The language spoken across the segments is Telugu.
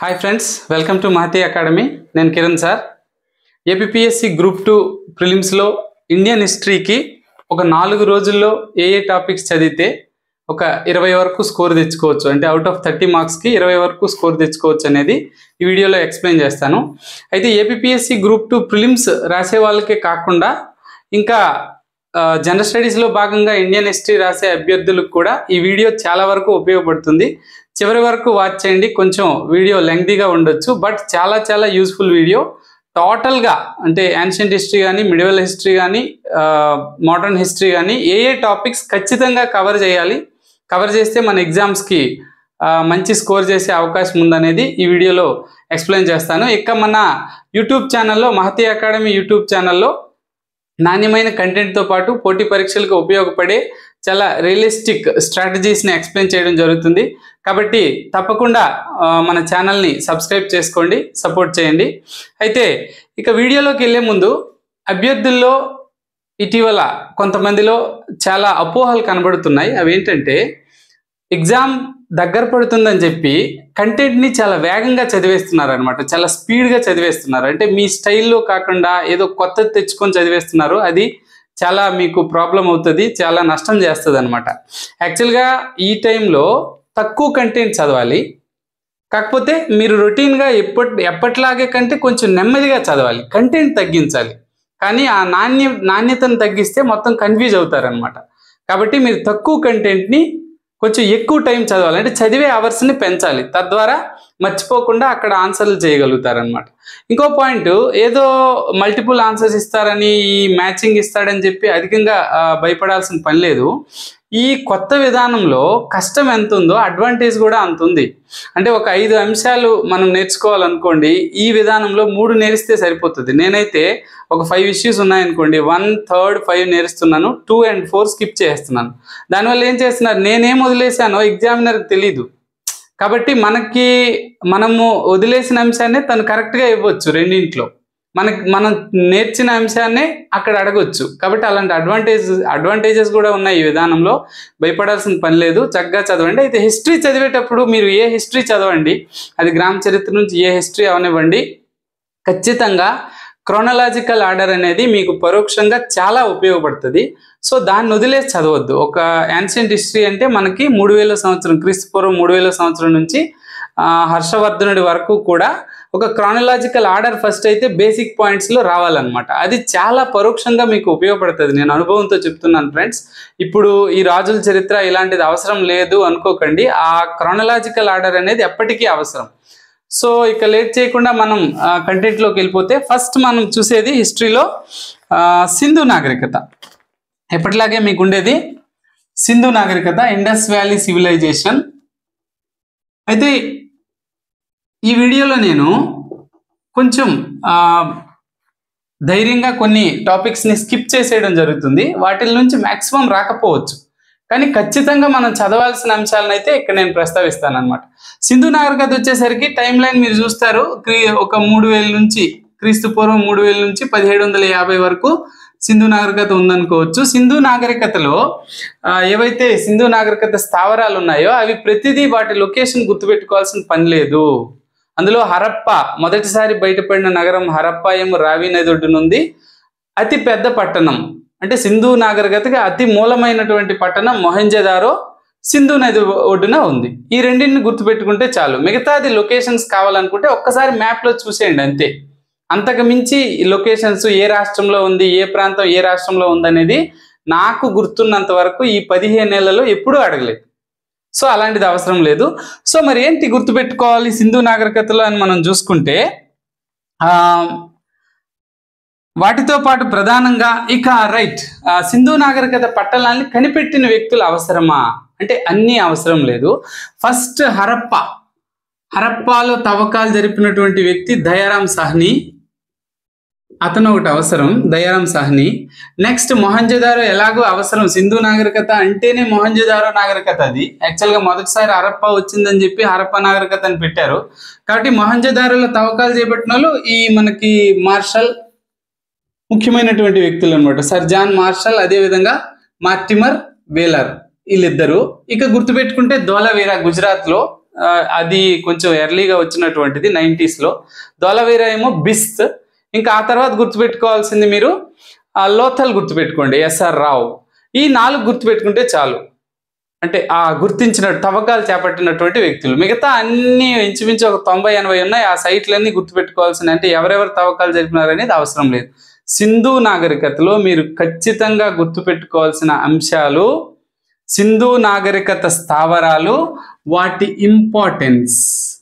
Hi friends welcome to Mahati academy నేను Kiran sir APSC group two ప్రిలిమ్స్లో ఇండియన్ హిస్టరీకి ఒక నాలుగు రోజుల్లో ఏ ఏ టాపిక్స్ చదివితే ఒక ఇరవై వరకు స్కోర్ తెచ్చుకోవచ్చు అంటే అవుట్ ఆఫ్ థర్టీ మార్క్స్కి ఇరవై వరకు స్కోర్ తెచ్చుకోవచ్చు అనేది ఈ వీడియోలో ఎక్స్ప్లెయిన్ చేస్తాను అయితే ఏపీఎస్సి గ్రూప్ టూ ప్రిలిమ్స్ రాసే వాళ్ళకే కాకుండా ఇంకా జనరల్ స్టడీస్లో భాగంగా ఇండియన్ హిస్టరీ రాసే అభ్యర్థులకు కూడా ఈ వీడియో చాలా వరకు ఉపయోగపడుతుంది చివరి వరకు వాచ్ చేయండి కొంచెం వీడియో లెంగ్తీగా ఉండొచ్చు బట్ చాలా చాలా యూస్ఫుల్ వీడియో టోటల్గా అంటే యాన్షియంట్ హిస్టరీ కానీ మిడివల్ హిస్టరీ కానీ మోడర్న్ హిస్టరీ కానీ ఏ ఏ టాపిక్స్ ఖచ్చితంగా కవర్ చేయాలి కవర్ చేస్తే మన ఎగ్జామ్స్కి మంచి స్కోర్ చేసే అవకాశం ఉందనేది ఈ వీడియోలో ఎక్స్ప్లెయిన్ చేస్తాను ఇక మన యూట్యూబ్ ఛానల్లో మహతి అకాడమీ యూట్యూబ్ ఛానల్లో నాణ్యమైన కంటెంట్తో పాటు పోటీ పరీక్షలకు ఉపయోగపడే చాలా రియలిస్టిక్ స్ట్రాటజీస్ని ఎక్స్ప్లెయిన్ చేయడం జరుగుతుంది కాబట్టి తప్పకుండా ఆ, మన ఛానల్ని సబ్స్క్రైబ్ చేసుకోండి సపోర్ట్ చేయండి అయితే ఇక వీడియోలోకి వెళ్ళే ముందు అభ్యర్థుల్లో ఇటీవల కొంతమందిలో చాలా అపోహలు కనబడుతున్నాయి అవి ఏంటంటే ఎగ్జామ్ దగ్గర పడుతుందని చెప్పి కంటెంట్ని చాలా వేగంగా చదివేస్తున్నారు అనమాట చాలా స్పీడ్గా చదివేస్తున్నారు అంటే మీ స్టైల్లో కాకుండా ఏదో కొత్తది తెచ్చుకొని చదివేస్తున్నారు అది చాలా మీకు ప్రాబ్లం అవుతుంది చాలా నష్టం చేస్తుంది అనమాట యాక్చువల్గా ఈ టైంలో తక్కువ కంటెంట్ చదవాలి కాకపోతే మీరు రొటీన్గా ఎప్పటి ఎప్పటిలాగే కంటే కొంచెం నెమ్మదిగా చదవాలి కంటెంట్ తగ్గించాలి కానీ ఆ నాణ్య నాణ్యతను తగ్గిస్తే మొత్తం కన్ఫ్యూజ్ అవుతారనమాట కాబట్టి మీరు తక్కువ కంటెంట్ని కొంచెం ఎక్కువ టైం చదవాలి అంటే చదివే అవర్స్ని పెంచాలి తద్వారా మర్చిపోకుండా అక్కడ ఆన్సర్లు చేయగలుగుతారనమాట ఇంకో పాయింట్ ఏదో మల్టిపుల్ ఆన్సర్స్ ఇస్తారని ఈ మ్యాచింగ్ ఇస్తాడని చెప్పి అధికంగా ఆ, భయపడాల్సిన పని లేదు ఈ కొత్త విధానంలో కష్టం ఎంత ఉందో అడ్వాంటేజ్ కూడా అంత ఉంది అంటే ఒక ఐదు అంశాలు మనం నేర్చుకోవాలనుకోండి ఈ విధానంలో మూడు నేర్స్తే సరిపోతుంది నేనైతే ఒక ఫైవ్ ఇష్యూస్ ఉన్నాయనుకోండి వన్ థర్డ్ ఫైవ్ నేర్స్తున్నాను టూ అండ్ ఫోర్ స్కిప్ చేస్తున్నాను దానివల్ల ఏం చేస్తున్నారు నేనేం వదిలేశానో ఎగ్జామినర్కి తెలీదు కాబట్టి మనకి మనము వదిలేసిన అంశాన్ని తను కరెక్ట్గా ఇవ్వచ్చు రెండింట్లో మనకి మనం నేర్చిన అంశాన్నే అక్కడ అడగొచ్చు కాబట్టి అలాంటి అడ్వాంటేజ్ అడ్వాంటేజెస్ కూడా ఉన్నాయి ఈ విధానంలో భయపడాల్సిన పని లేదు చక్కగా చదవండి అయితే హిస్టరీ చదివేటప్పుడు మీరు ఏ హిస్టరీ చదవండి అది గ్రామ చరిత్ర నుంచి ఏ హిస్టరీ అవనివ్వండి ఖచ్చితంగా క్రోనలాజికల్ ఆర్డర్ అనేది మీకు పరోక్షంగా చాలా ఉపయోగపడుతుంది సో దాన్ని వదిలేసి చదవద్దు ఒక యాన్షియంట్ హిస్టరీ అంటే మనకి మూడు వేల సంవత్సరం క్రీస్తు పూర్వం మూడు వేల సంవత్సరం నుంచి ఆ, హర్షవర్ధనుడి వరకు కూడా ఒక క్రానలాజికల్ ఆర్డర్ ఫస్ట్ అయితే బేసిక్ పాయింట్స్లో రావాలన్నమాట అది చాలా పరోక్షంగా మీకు ఉపయోగపడుతుంది నేను అనుభవంతో చెప్తున్నాను ఫ్రెండ్స్ ఇప్పుడు ఈ రాజుల చరిత్ర ఇలాంటిది అవసరం లేదు అనుకోకండి ఆ క్రానలాజికల్ ఆర్డర్ అనేది ఎప్పటికీ అవసరం సో ఇక లేట్ చేయకుండా మనం కంటెంట్లోకి వెళ్ళిపోతే ఫస్ట్ మనం చూసేది హిస్టరీలో సింధు నాగరికత ఎప్పటిలాగే మీకు ఉండేది సింధు నాగరికత ఇండస్ వ్యాలీ సివిలైజేషన్ అయితే ఈ వీడియోలో నేను కొంచెం ఆ, ధైర్యంగా కొన్ని టాపిక్స్ని స్కిప్ చేసేయడం జరుగుతుంది వాటి నుంచి మ్యాక్సిమం రాకపోవచ్చు కానీ ఖచ్చితంగా మనం చదవాల్సిన అంశాలను అయితే ఇక్కడ నేను ప్రస్తావిస్తాను అనమాట సింధు నాగరికత వచ్చేసరికి టైం లైన్ మీరు చూస్తారు క్రీ- ఒక మూడు వేల నుంచి క్రీస్తు పూర్వం మూడు వేల నుంచి పదిహేడు వందల యాభై వరకు సింధు నాగరికత ఉందనుకోవచ్చు సింధు నాగరికతలో ఆ, ఏవైతే సింధు నాగరికత స్థావరాలు ఉన్నాయో అవి ప్రతిదీ వాటి లొకేషన్ గుర్తుపెట్టుకోవాల్సిన పని లేదు అందులో హరప్ప మొదటిసారి బయటపడిన నగరం హరప్ప ఏమో రావి నది ఒడ్డునుంది అతి పెద్ద పట్టణం అంటే సింధు నాగరికతకి అతి మూలమైనటువంటి పట్టణం మొహంజదారో సింధు నది ఒడ్డున ఉంది ఈ రెండింటిని గుర్తుపెట్టుకుంటే చాలు మిగతాది లొకేషన్స్ కావాలనుకుంటే ఒక్కసారి మ్యాప్లో చూసేయండి అంతే అంతకు మించి ఈ లొకేషన్స్ ఏ రాష్ట్రంలో ఉంది ఏ ప్రాంతం ఏ రాష్ట్రంలో ఉందనేది నాకు గుర్తున్నంత వరకు ఈ పదిహేను నెలల్లో ఎప్పుడూ అడగలేదు సో అలాంటిది అవసరం లేదు సో మరి ఏంటి గుర్తుపెట్టుకోవాలి సింధు నాగరికతలో అని మనం చూసుకుంటే ఆ, వాటితో పాటు ప్రధానంగా ఇక రైట్ ఆ, సింధు నాగరికత పట్టణాన్ని కనిపెట్టిన వ్యక్తులు అవసరమా అంటే అన్నీ అవసరం లేదు ఫస్ట్ హరప్ప హరప్పాలో తవ్వకాలు జరిపినటువంటి వ్యక్తి దయారాం సాహ్ని అతను ఒకటి అవసరం దయారాం సాహ్ని నెక్స్ట్ మొహంజదారో ఎలాగో అవసరం సింధు నాగరికత అంటేనే మొహంజదారో నాగరికత అది యాక్చువల్గా మొదటిసారి హరప్ప వచ్చిందని చెప్పి హరప్ప నాగరికత అని పెట్టారు కాబట్టి మొహంజదారోలో తవ్వకాలు చేపట్టిన వాళ్ళు ఈ మనకి మార్షల్ ముఖ్యమైనటువంటి వ్యక్తులు అనమాట సర్ జాన్ మార్షల్ అదేవిధంగా మార్టిమర్ వేలర్ వీళ్ళిద్దరు ఇక గుర్తుపెట్టుకుంటే ధోలవీర గుజరాత్ లో ఆ, అది కొంచెం ఎర్లీగా వచ్చినటువంటిది 90s లో దోలవీర ఏమో బిస్త్ ఇంకా ఆ తర్వాత గుర్తుపెట్టుకోవాల్సింది మీరు ఆ, లోథల్ గుర్తుపెట్టుకోండి ఎస్ఆర్ రావు ఈ నాలుగు గుర్తుపెట్టుకుంటే చాలు అంటే ఆ గుర్తించిన తవ్వకాలు చేపట్టినటువంటి వ్యక్తులు మిగతా అన్ని ఇంచుమించు ఒక తొంభై ఎనభై ఉన్నాయి ఆ సైట్లన్నీ గుర్తుపెట్టుకోవాల్సిన అంటే ఎవరెవరు తవ్వకాలు జరిపినారు అనేది అవసరం లేదు సింధు నాగరికతలో మీరు ఖచ్చితంగా గుర్తుపెట్టుకోవాల్సిన అంశాలు సింధు నాగరికత స్థావరాలు వాటి ఇంపార్టెన్స్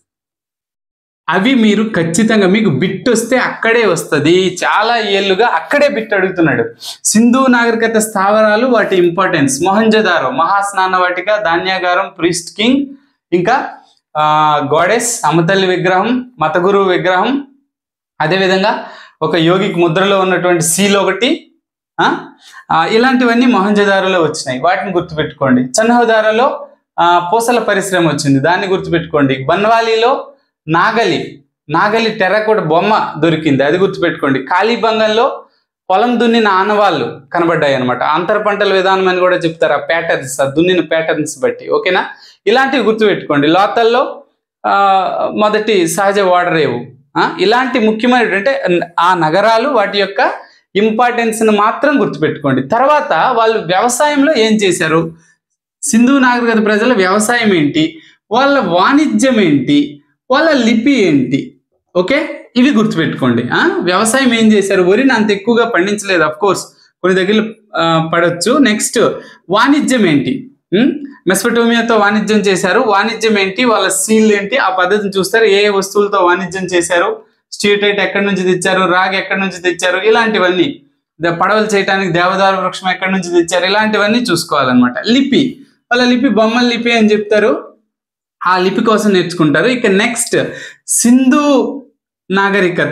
అవి మీరు ఖచ్చితంగా మీకు బిట్ వస్తే అక్కడే వస్తుంది చాలా ఏళ్ళుగా అక్కడే బిట్ అడుగుతున్నాడు సింధు నాగరికత స్థావరాలు వాటి ఇంపార్టెన్స్ మొహంజదారో మహాస్నాన వాటిక ధాన్యాగారం ప్రీస్ట్ కింగ్ ఇంకా గోడెస్ అమతల్లి విగ్రహం మతగురు విగ్రహం అదేవిధంగా ఒక యోగికి ముద్రలో ఉన్నటువంటి సీల్ ఒకటి ఆ, ఆ, ఇలాంటివన్నీ మొహంజదారోలో వచ్చినాయి వాటిని గుర్తుపెట్టుకోండి చన్నహదారలో ఆ, పూసల పరిశ్రమ వచ్చింది దాన్ని గుర్తుపెట్టుకోండి బన్వాలీలో నాగలి నాగలి టెర్రకోట బొమ్మ దొరికింది అది గుర్తుపెట్టుకోండి కాళీబంగంలో పొలం దున్నిన ఆనవాళ్ళు కనబడ్డాయి అనమాట అంతర పంటల విధానం అని కూడా చెప్తారు ఆ ప్యాటర్న్స్ ఆ దున్నిన ప్యాటర్న్స్ బట్టి ఓకేనా ఇలాంటివి గుర్తుపెట్టుకోండి లోతల్లో ఆ, మొదటి సహజ ఓడరేవు ఆ, ఇలాంటి ముఖ్యమైన అంటే ఆ నగరాలు వాటి యొక్క ఇంపార్టెన్స్ని మాత్రం గుర్తుపెట్టుకోండి తర్వాత వాళ్ళు వ్యవసాయంలో ఏం చేశారు సింధు నాగరికత ప్రజల వ్యవసాయం ఏంటి వాళ్ళ వాణిజ్యం ఏంటి వాళ్ళ లిపి ఏంటి ఓకే ఇవి గుర్తుపెట్టుకోండి ఆ? వ్యవసాయం ఏం చేశారు వరిని అంత ఎక్కువగా పండించలేదు అఫ్ కోర్స్ కొన్ని దగ్గర ఆ, పడవచ్చు నెక్స్ట్ వాణిజ్యం ఏంటి ఉం? మెస్పటోమియాతో వాణిజ్యం చేశారు వాణిజ్యం ఏంటి వాళ్ళ సీల్ ఏంటి ఆ పద్ధతిని చూస్తారు ఏ ఏ వస్తువులతో వాణిజ్యం చేశారు స్ట్రీటైట్ ఎక్కడి నుంచి తెచ్చారు రాగి ఎక్కడి నుంచి తెచ్చారు ఇలాంటివన్నీ ద- పడవలు చేయడానికి దేవదారు వృక్షం ఎక్కడి నుంచి తెచ్చారు ఇలాంటివన్నీ చూసుకోవాలన్నమాట లిపి వాళ్ళ లిపి బొమ్మల లిపి అని చెప్తారు ఆ లిపి కోసం నేర్చుకుంటారు ఇక నెక్స్ట్ సింధు నాగరికత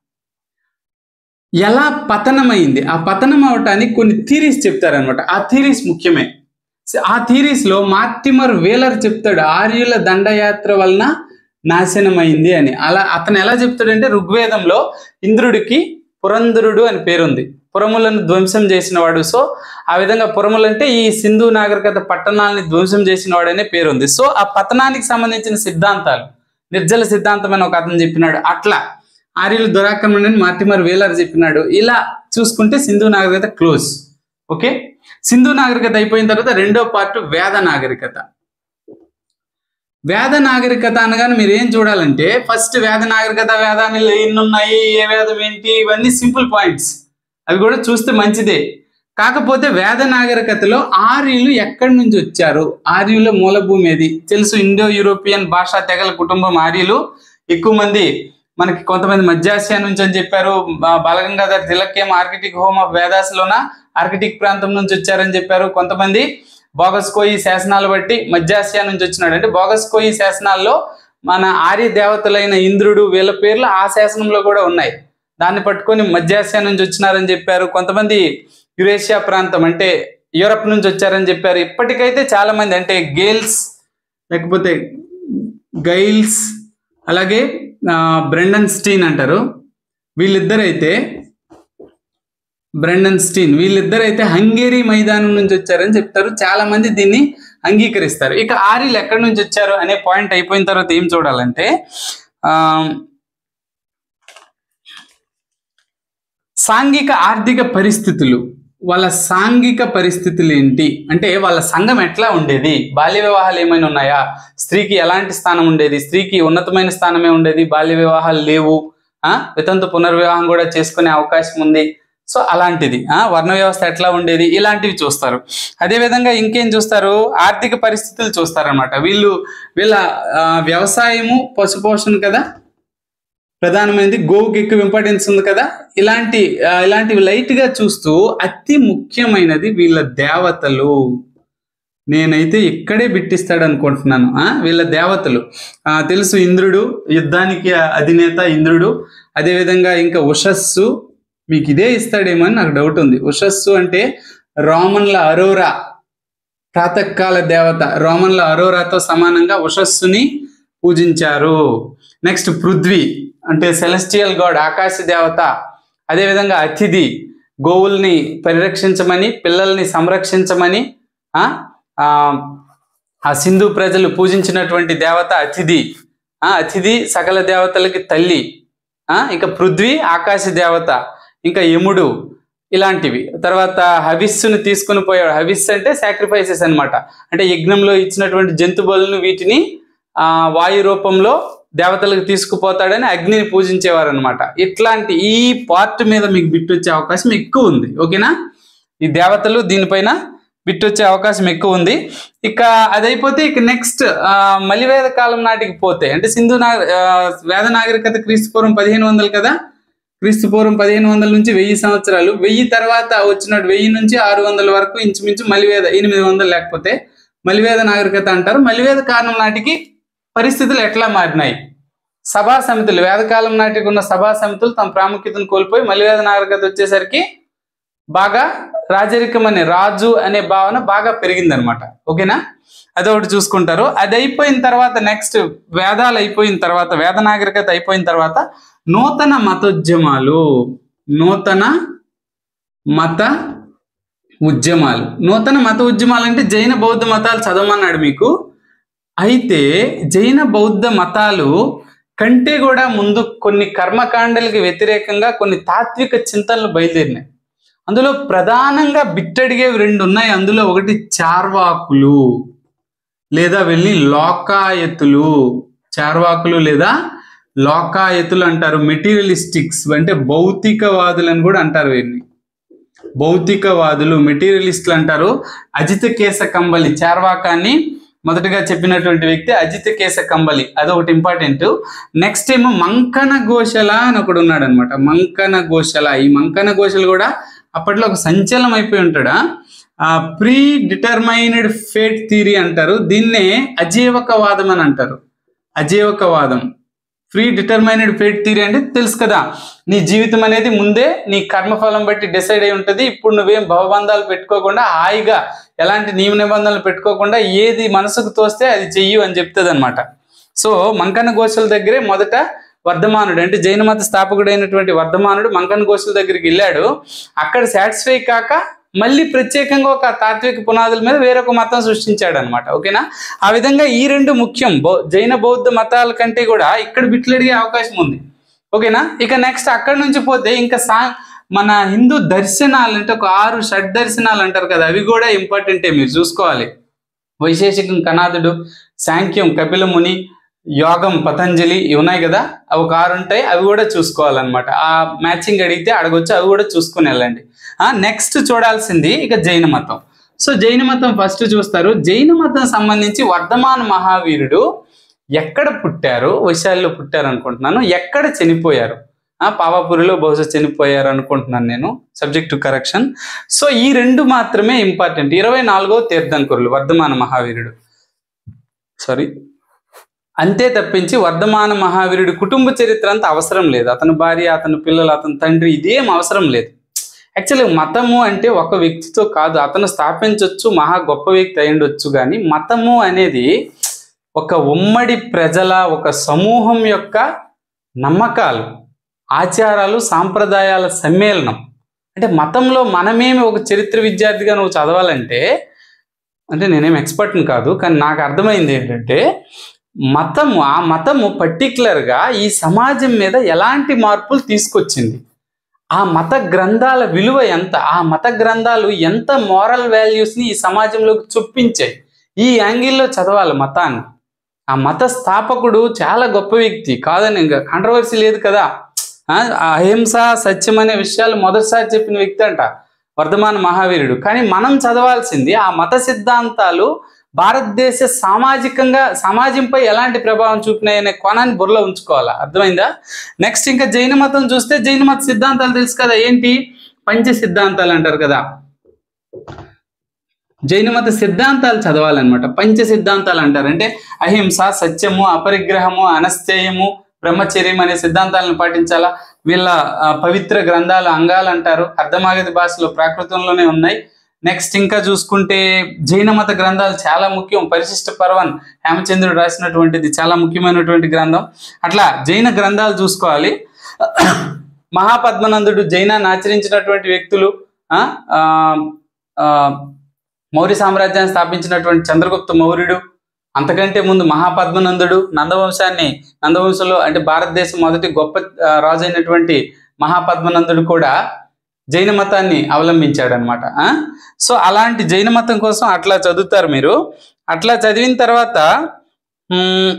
ఎలా పతనమైంది ఆ పతనం అవటానికి కొన్ని థీరీస్ చెప్తారనమాట ఆ థీరీస్ ముఖ్యమే ఆ థీరీస్ లో మార్టిమర్ వేలర్ చెప్తాడు ఆర్యుల దండయాత్ర వలన నాశనమైంది అని అలా అతను ఎలా చెప్తాడంటే ఋగ్వేదంలో ఇంద్రుడికి పురంధరుడు అని పేరుంది పురములను ధ్వంసం చేసిన వాడు సో ఆ విధంగా పురములు అంటే ఈ సింధు నాగరికత పట్టణాలని ధ్వంసం చేసిన వాడనే పేరుంది సో ఆ పతనానికి సంబంధించిన సిద్ధాంతాలు నిర్జల సిద్ధాంతం అని ఒక అతను చెప్పినాడు అట్లా ఆర్యులు దురాక్రమణ అని మార్టిమర్ వేలర్ చెప్పినాడు ఇలా చూసుకుంటే సింధు నాగరికత క్లోజ్ ఓకే సింధు నాగరికత అయిపోయిన తర్వాత రెండో పార్ట్ వేద నాగరికత వేద నాగరికత అనగానే మీరు ఏం చూడాలంటే ఫస్ట్ వేద నాగరికత వేదాలు ఎన్ని ఉన్నాయి ఏ వేదం ఏంటి ఇవన్నీ సింపుల్ పాయింట్స్ అవి కూడా చూస్తే మంచిదే కాకపోతే వేద నాగరికతలో ఆర్యులు ఎక్కడి నుంచి వచ్చారు ఆర్యుల మూలభూమి ఏది తెలుసు ఇండో యూరోపియన్ భాషా తెగల కుటుంబం ఆర్యులు ఎక్కువ మంది మనకి కొంతమంది మధ్యాసియా నుంచి అని చెప్పారు బా- బాలగంగాధర్ తిలక్ ఏమో ఆర్కిటిక్ హోమ్ ఆఫ్ వేదాస్లోన ఆర్కిటిక్ ప్రాంతం నుంచి వచ్చారని చెప్పారు కొంతమంది బోగస్కోయి శాసనాలు బట్టి మధ్యాసియా నుంచి వచ్చినాడు అంటే బోగస్కోయి శాసనాల్లో మన ఆర్య దేవతలైన ఇంద్రుడు వీళ్ళ పేర్లు ఆ శాసనంలో కూడా ఉన్నాయి దాన్ని పట్టుకొని మధ్యాసియా నుంచి వచ్చినారని చెప్పారు కొంతమంది యురేషియా ప్రాంతం అంటే యూరప్ నుంచి వచ్చారని చెప్పారు ఇప్పటికైతే చాలా మంది అంటే గేల్స్ లేకపోతే గైల్స్ అలాగే ఆ, బ్రెండన్ స్టీన్ అంటారు వీళ్ళిద్దరైతే బ్రెండన్ స్టీన్ వీళ్ళిద్దరైతే హంగేరీ మైదానం నుంచి వచ్చారని చెప్తారు చాలా మంది దీన్ని అంగీకరిస్తారు ఇక ఆర్యులు ఎక్కడి నుంచి వచ్చారు అనే పాయింట్ అయిపోయిన తర్వాత ఏం చూడాలంటే ఆ, సాంఘిక ఆర్థిక పరిస్థితులు వాళ్ళ సాంఘిక పరిస్థితులు ఏంటి అంటే వాళ్ళ సంఘం ఎట్లా ఉండేది బాల్య వివాహాలు ఏమైనా ఉన్నాయా స్త్రీకి ఎలాంటి స్థానం ఉండేది స్త్రీకి ఉన్నతమైన స్థానమే ఉండేది బాల్య వివాహాలు లేవు ఆ వితంతు పునర్వివాహం కూడా చేసుకునే అవకాశం ఉంది సో అలాంటిది ఆ వర్ణ వ్యవస్థ ఎట్లా ఉండేది ఇలాంటివి చూస్తారు అదే విధంగా ఇంకేం చూస్తారు ఆర్థిక పరిస్థితులు చూస్తారన్నమాట వీళ్ళు వీళ్ళ ఆ, వ్యవసాయము పశుపోషణ కదా ప్రధానమైనది గోవుకి ఎక్కువ ఇంపార్టెన్స్ ఉంది కదా ఇలాంటి ఆ, ఇలాంటివి లైట్ గా చూస్తూ అతి ముఖ్యమైనది వీళ్ళ దేవతలు నేనైతే ఇక్కడే బిట్టిస్తాడు అనుకుంటున్నాను ఆ వీళ్ళ దేవతలు ఆ, తెలుసు ఇంద్రుడు యుద్ధానికి అధినేత ఇంద్రుడు అదేవిధంగా ఇంకా ఉషస్సు మీకు ఇదే ఇస్తాడేమో అని నాకు డౌట్ ఉంది ఉషస్సు అంటే రోమన్ల అరోరా ప్రాతకాల దేవత రోమన్ల అరోరాతో సమానంగా ఉషస్సుని పూజించారు నెక్స్ట్ పృథ్వీ అంటే సెలెస్టియల్ గాడ్ ఆకాశ దేవత అదేవిధంగా అతిథి గోవుల్ని పరిరక్షించమని పిల్లల్ని సంరక్షించమని ఆ, ఆ, ఆ సింధు ప్రజలు పూజించినటువంటి దేవత అతిథి ఆ అతిథి సకల దేవతలకి తల్లి ఆ ఇంకా పృథ్వీ ఆకాశ దేవత ఇంకా యముడు ఇలాంటివి తర్వాత హవిస్సును తీసుకుని పోయాడు హవిస్ అంటే సాక్రిఫైసెస్ అన్నమాట అంటే యజ్ఞంలో ఇచ్చినటువంటి జంతు బలులను వీటిని ఆ వాయు రూపంలో దేవతలకు తీసుకుపోతాడని అగ్నిని పూజించేవారు అనమాట ఇట్లాంటి ఈ పార్ట్ మీద మీకు బిట్ వచ్చే అవకాశం ఎక్కువ ఉంది ఓకేనా ఈ దేవతలు దీనిపైన బిట్ వచ్చే అవకాశం ఎక్కువ ఉంది ఇక అదైపోతే ఇక నెక్స్ట్ మలివేద కాలం నాటికి పోతే అంటే సింధు నా ఆ, వేద నాగరికత క్రీస్తు పూర్వం పదిహేను వందలు కదా క్రీస్తు పూర్వం పదిహేను వందల నుంచి వెయ్యి సంవత్సరాలు వెయ్యి తర్వాత వచ్చినట్టు వెయ్యి నుంచి ఆరు వందల వరకు ఇంచుమించు మలివేద ఎనిమిది వందలు లేకపోతే మలివేద నాగరికత అంటారు మలివేద కాలం నాటికి పరిస్థితులు ఎట్లా మారినాయి సభా సమితులు వేదకాలం నాటికి ఉన్న సభా సమితులు తమ ప్రాముఖ్యతను కోల్పోయి మలివేద నాగరికత వచ్చేసరికి బాగా రాజరికం అనే రాజు అనే భావన బాగా పెరిగిందనమాట ఓకేనా అదొకటి చూసుకుంటారు అది అయిపోయిన తర్వాత నెక్స్ట్ వేదాలు అయిపోయిన తర్వాత వేద నాగరికత అయిపోయిన తర్వాత నూతన మతోద్యమాలు నూతన మత ఉద్యమాలు నూతన మత ఉద్యమాలు అంటే జైన బౌద్ధ మతాలు చదవమన్నాడు మీకు అయితే జైన బౌద్ధ మతాలు కంటే కూడా ముందు కొన్ని కర్మకాండలకి వ్యతిరేకంగా కొన్ని తాత్విక చింతనలు బయలుదేరినాయి అందులో ప్రధానంగా బిట్టడిగేవి రెండు ఉన్నాయి అందులో ఒకటి చార్వాకులు లేదా వెళ్ళి లోకాయతులు చార్వాకులు లేదా లోకాయతులు అంటారు మెటీరియలిస్టిక్స్ అంటే భౌతికవాదులని కూడా అంటారు వీరిని భౌతికవాదులు మెటీరియలిస్టులు అంటారు అజిత కేశ కంబలి చార్వాకాన్ని మొదటగా చెప్పినటువంటి వ్యక్తి అజిత కేశ కంబలి అదొకటి ఇంపార్టెంట్ నెక్స్ట్ ఏమో మంకన గోశల అని ఒకడు ఉన్నాడు అనమాట మంకన గోశల ఈ మంకన గోశలు కూడా అప్పట్లో ఒక సంచలనం అయిపోయి ఉంటాడా ఆ ప్రీ డిటర్మైన్డ్ ఫేట్ థియరీ అంటారు దీన్నే అజీవకవాదం అని అంటారు అజీవకవాదం ఫ్రీ డిటర్మైనడ్ ఫేట్ థియరీ అంటే తెలుసు కదా నీ జీవితం అనేది ముందే నీ కర్మఫలం బట్టి డిసైడ్ అయి ఉంటుంది ఇప్పుడు నువ్వేం భవబంధాలు పెట్టుకోకుండా హాయిగా ఎలాంటి నియమ నిబంధనలు పెట్టుకోకుండా ఏది మనసుకు తోస్తే అది చెయ్యు అని చెప్తుంది అనమాట సో మంకన్న గోశల దగ్గరే మొదట వర్ధమానుడు అంటే జైన మత స్థాపకుడైనటువంటి వర్ధమానుడు మంకన్న గోశల దగ్గరికి వెళ్ళాడు అక్కడ సాటిస్ఫై కాక మళ్ళీ ప్రత్యేకంగా ఒక తాత్విక పునాదుల మీద వేరొక మతం సృష్టించాడు అనమాట ఓకేనా ఆ విధంగా ఈ రెండు ముఖ్యం బౌ- జైన బౌద్ధ మతాల కంటే కూడా ఇక్కడ బిట్లు అడిగే అవకాశం ఉంది ఓకేనా ఇక నెక్స్ట్ అక్కడ నుంచి పోతే ఇంకా సా మన హిందూ దర్శనాలు అంటే ఒక ఆరు షడ్ దర్శనాలు అంటారు కదా అవి కూడా ఇంపార్టెంటే మీరు చూసుకోవాలి వైశేషికం కనాదుడు సాంఖ్యం కపిల ముని యోగం పతంజలి ఇవి ఉన్నాయి కదా అవి ఒక ఆరు ఉంటాయి అవి కూడా చూసుకోవాలన్నమాట ఆ మ్యాచింగ్ అడిగితే అడగొచ్చు అవి కూడా చూసుకుని వెళ్ళండి నెక్స్ట్ చూడాల్సింది ఇక జైన మతం సో జైన మతం ఫస్ట్ చూస్తారు జైన మతం సంబంధించి వర్ధమాన మహావీరుడు ఎక్కడ పుట్టారు వైశాల్యంలో పుట్టారు అనుకుంటున్నాను ఎక్కడ చనిపోయారు ఆ పావాపురిలో బహుశా చనిపోయారు అనుకుంటున్నాను నేను సబ్జెక్ట్ టు కరెక్షన్ సో ఈ రెండు మాత్రమే ఇంపార్టెంట్ ఇరవై నాలుగో తీర్థంకురులు వర్ధమాన మహావీరుడు సారీ అంతే తప్పించి వర్ధమాన మహావీరుడి కుటుంబ చరిత్ర అంత అవసరం లేదు అతని భార్య అతని పిల్లలు అతని తండ్రి ఇదేం అవసరం లేదు యాక్చువల్లీ మతము అంటే ఒక వ్యక్తితో కాదు అతను స్థాపించవచ్చు మహా గొప్ప వ్యక్తి అయి ఉండొచ్చు కానీ మతము అనేది ఒక ఉమ్మడి ప్రజల ఒక సమూహం యొక్క నమ్మకాలు ఆచారాలు సాంప్రదాయాల సమ్మేళనం అంటే మతంలో మనమేమి ఒక చరిత్ర విద్యార్థిగా నువ్వు చదవాలంటే అంటే నేనేం ఎక్స్పర్ట్ని కాదు కానీ నాకు అర్థమైంది ఏంటంటే మతము ఆ మతము పర్టికులర్గా ఈ సమాజం మీద ఎలాంటి మార్పులు తీసుకొచ్చింది ఆ మత గ్రంథాల విలువ ఎంత ఆ మత గ్రంథాలు ఎంత మోరల్ వాల్యూస్ని ఈ సమాజంలోకి చొప్పించాయి ఈ యాంగిల్లో చదవాలి మతాన్ని ఆ మత స్థాపకుడు చాలా గొప్ప వ్యక్తి కాదని ఇంకా కాంట్రవర్సీ లేదు కదా ఆ, అహింస సత్యం అనే విషయాలు మొదటిసారి చెప్పిన వ్యక్తి అంట వర్ధమాన మహావీరుడు కానీ మనం చదవాల్సింది ఆ మత సిద్ధాంతాలు భారతదేశ సామాజికంగా సమాజంపై ఎలాంటి ప్రభావం చూపినాయి అనే కోణాన్ని బుర్రలో ఉంచుకోవాలా అర్థమైందా నెక్స్ట్ ఇంకా జైన మతం చూస్తే జైన మత సిద్ధాంతాలు తెలుసు కదా ఏంటి పంచ సిద్ధాంతాలు అంటారు కదా జైన మత సిద్ధాంతాలు చదవాలన్నమాట పంచ సిద్ధాంతాలు అంటారు అంటే అహింస సత్యము అపరిగ్రహము అనస్థేయము బ్రహ్మచర్యం అనే సిద్ధాంతాలను పాటించాలా వీళ్ళ ఆ, పవిత్ర గ్రంథాలు అంగాలు అంటారు అర్ధమాగధి భాషలో ప్రాకృతంలోనే ఉన్నాయి నెక్స్ట్ ఇంకా చూసుకుంటే జైన మత గ్రంథాలు చాలా ముఖ్యం పరిశిష్ట పర్వన్ హేమచంద్రుడు రాసినటువంటిది చాలా ముఖ్యమైనటువంటి గ్రంథం అట్లా జైన గ్రంథాలు చూసుకోవాలి మహాపద్మనందుడు జైనాన్ని ఆచరించినటువంటి వ్యక్తులు ఆ, ఆ, ఆ, మౌర్య సామ్రాజ్యాన్ని స్థాపించినటువంటి చంద్రగుప్త మౌర్యుడు అంతకంటే ముందు మహాపద్మనందుడు నందవంశాన్ని నందవంశంలో అంటే భారతదేశం మొదటి గొప్ప ఆ, రాజు అయినటువంటి మహాపద్మనందుడు కూడా జైన మతాన్ని అవలంబించాడు అనమాట సో అలాంటి జైన మతం కోసం అట్లా చదువుతారు మీరు అట్లా చదివిన తర్వాత మ్మ్,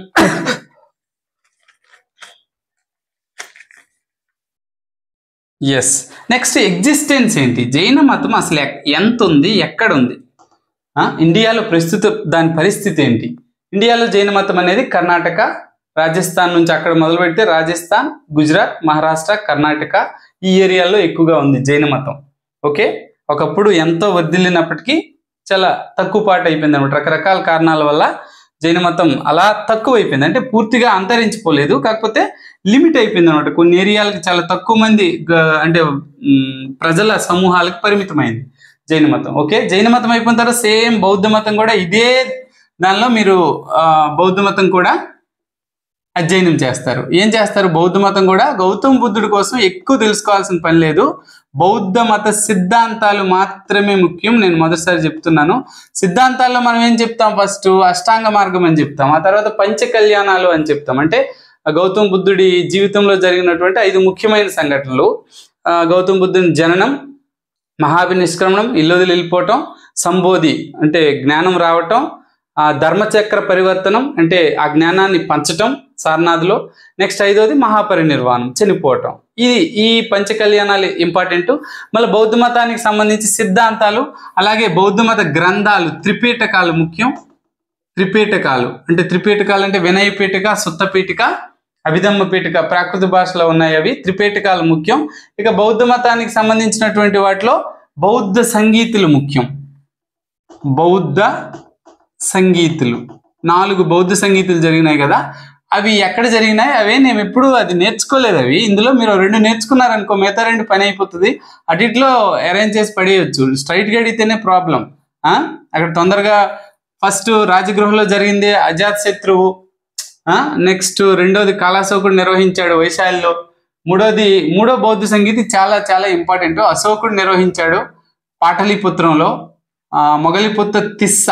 ఎస్ నెక్స్ట్ ఎగ్జిస్టెన్స్ ఏంటి జైన మతం అసలు ఎక్- ఎంత ఉంది ఎక్కడ ఉంది ఆ, ఇండియాలో ప్రస్తుత దాని పరిస్థితి ఏంటి ఇండియాలో జైన మతం అనేది కర్ణాటక రాజస్థాన్ నుంచి అక్కడ మొదలు పెడితే రాజస్థాన్ గుజరాత్ మహారాష్ట్ర కర్ణాటక ఈ ఏరియాలో ఎక్కువగా ఉంది జైన మతం ఓకే ఒకప్పుడు ఎంతో వర్ధిల్లినప్పటికీ చాలా తక్కువ పాటు అయిపోయింది అనమాట రకరకాల కారణాల వల్ల జైన మతం అలా తక్కువ అయిపోయింది అంటే పూర్తిగా అంతరించిపోలేదు కాకపోతే లిమిట్ అయిపోయింది అనమాట కొన్ని ఏరియాలకు చాలా తక్కువ మంది గ- అంటే మ్, ప్రజల సమూహాలకు పరిమితమైంది జైన మతం ఓకే జైన మతం అయిపోయిన తర్వాత సేమ్ బౌద్ధ మతం కూడా ఇదే దానిలో మీరు ఆ, బౌద్ధ మతం కూడా అధ్యయనం చేస్తారు ఏం చేస్తారు బౌద్ధ మతం కూడా గౌతమ బుద్ధుడి కోసం ఎక్కువ తెలుసుకోవాల్సిన పని లేదు బౌద్ధ మత సిద్ధాంతాలు మాత్రమే ముఖ్యం నేను మొదటిసారి చెప్తున్నాను సిద్ధాంతాల్లో మనం ఏం చెప్తాం ఫస్ట్ అష్టాంగ మార్గం అని చెప్తాం ఆ తర్వాత పంచ కళ్యాణాలు అని చెప్తాం అంటే ఆ గౌతమ బుద్ధుడి జీవితంలో జరిగినటువంటి ఐదు ముఖ్యమైన సంఘటనలు ఆ, గౌతమ బుద్ధుని జననం మహాభినిష్క్రమణం ఇల్లుదిలి వెళ్ళిపోవటం సంబోధి అంటే జ్ఞానం రావటం ఆ ధర్మచక్ర పరివర్తనం అంటే ఆ జ్ఞానాన్ని పంచటం సారనాథ్లో నెక్స్ట్ ఐదోది మహాపరినిర్వాణం చనిపోవటం ఇది ఈ పంచ కళ్యాణాలు ఇంపార్టెంట్ మళ్ళీ బౌద్ధ మతానికి సంబంధించి సిద్ధాంతాలు అలాగే బౌద్ధ మత గ్రంథాలు త్రిపీఠకాలు ముఖ్యం త్రిపీఠకాలు అంటే త్రిపీఠకాలు అంటే వినయ పీఠిక సుత్త పీఠిక అభిధమ్మ పీఠిక ప్రాకృత భాషలో ఉన్నాయి అవి త్రిపీఠకాలు ముఖ్యం ఇక బౌద్ధ మతానికి సంబంధించినటువంటి వాటిలో బౌద్ధ సంగీతులు ముఖ్యం బౌద్ధ సంగీతులు నాలుగు బౌద్ధ సంగీతులు జరిగినాయి కదా అవి ఎక్కడ జరిగినాయి అవే నేను ఎప్పుడు అది నేర్చుకోలేదు అవి ఇందులో మీరు రెండు నేర్చుకున్నారనుకో మిగతా రెండు పని అయిపోతుంది అటిట్లో అరేంజ్ చేసి పడేయచ్చు స్ట్రైట్గా అడిగితేనే ప్రాబ్లం అక్కడ తొందరగా ఫస్ట్ రాజగృహంలో జరిగింది అజాత్ శత్రువు నెక్స్ట్ రెండోది కాలాశోకుడు నిర్వహించాడు వైశాలిలో మూడోది మూడో బౌద్ధ సంగీతి చాలా చాలా ఇంపార్టెంట్ అశోకుడు నిర్వహించాడు పాటలీపుత్రంలో ఆ, మొగలిపుత్త తిస్స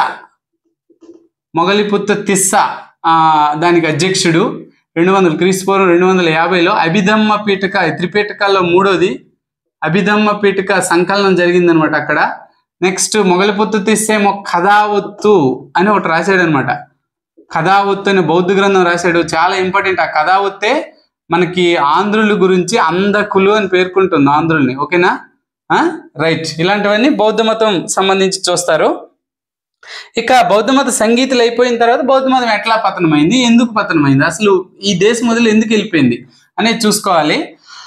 మొగలిపుత్త తిస్స ఆ, దానికి అధ్యక్షుడు రెండు వందల క్రీస్తుపూర్వం రెండు వందల యాభైలో అభిధమ్మ పీఠక త్రిపీఠకాల్లో మూడోది అభిధమ్మ పీఠక సంకలనం జరిగిందనమాట అక్కడ నెక్స్ట్ మొగలిపుత్త తిస్సేమో కథావత్తు అని ఒకటి రాశాడు అనమాట కథావత్తు అనే బౌద్ధ గ్రంథం రాశాడు చాలా ఇంపార్టెంట్ ఆ కథావత్తే మనకి ఆంధ్రుల గురించి అందకులు అని పేర్కొంటుంది ఆంధ్రుల్ని ఓకేనా రైట్ ఇలాంటివన్నీ బౌద్ధ మతం సంబంధించి చూస్తారు ఇక బౌద్ధ మత సంగీతులు అయిపోయిన తర్వాత బౌద్ధ మతం ఎట్లా పతనమైంది ఎందుకు పతనమైంది అసలు ఈ దేశం వదిలి ఎందుకు వెళ్ళిపోయింది అనేది చూసుకోవాలి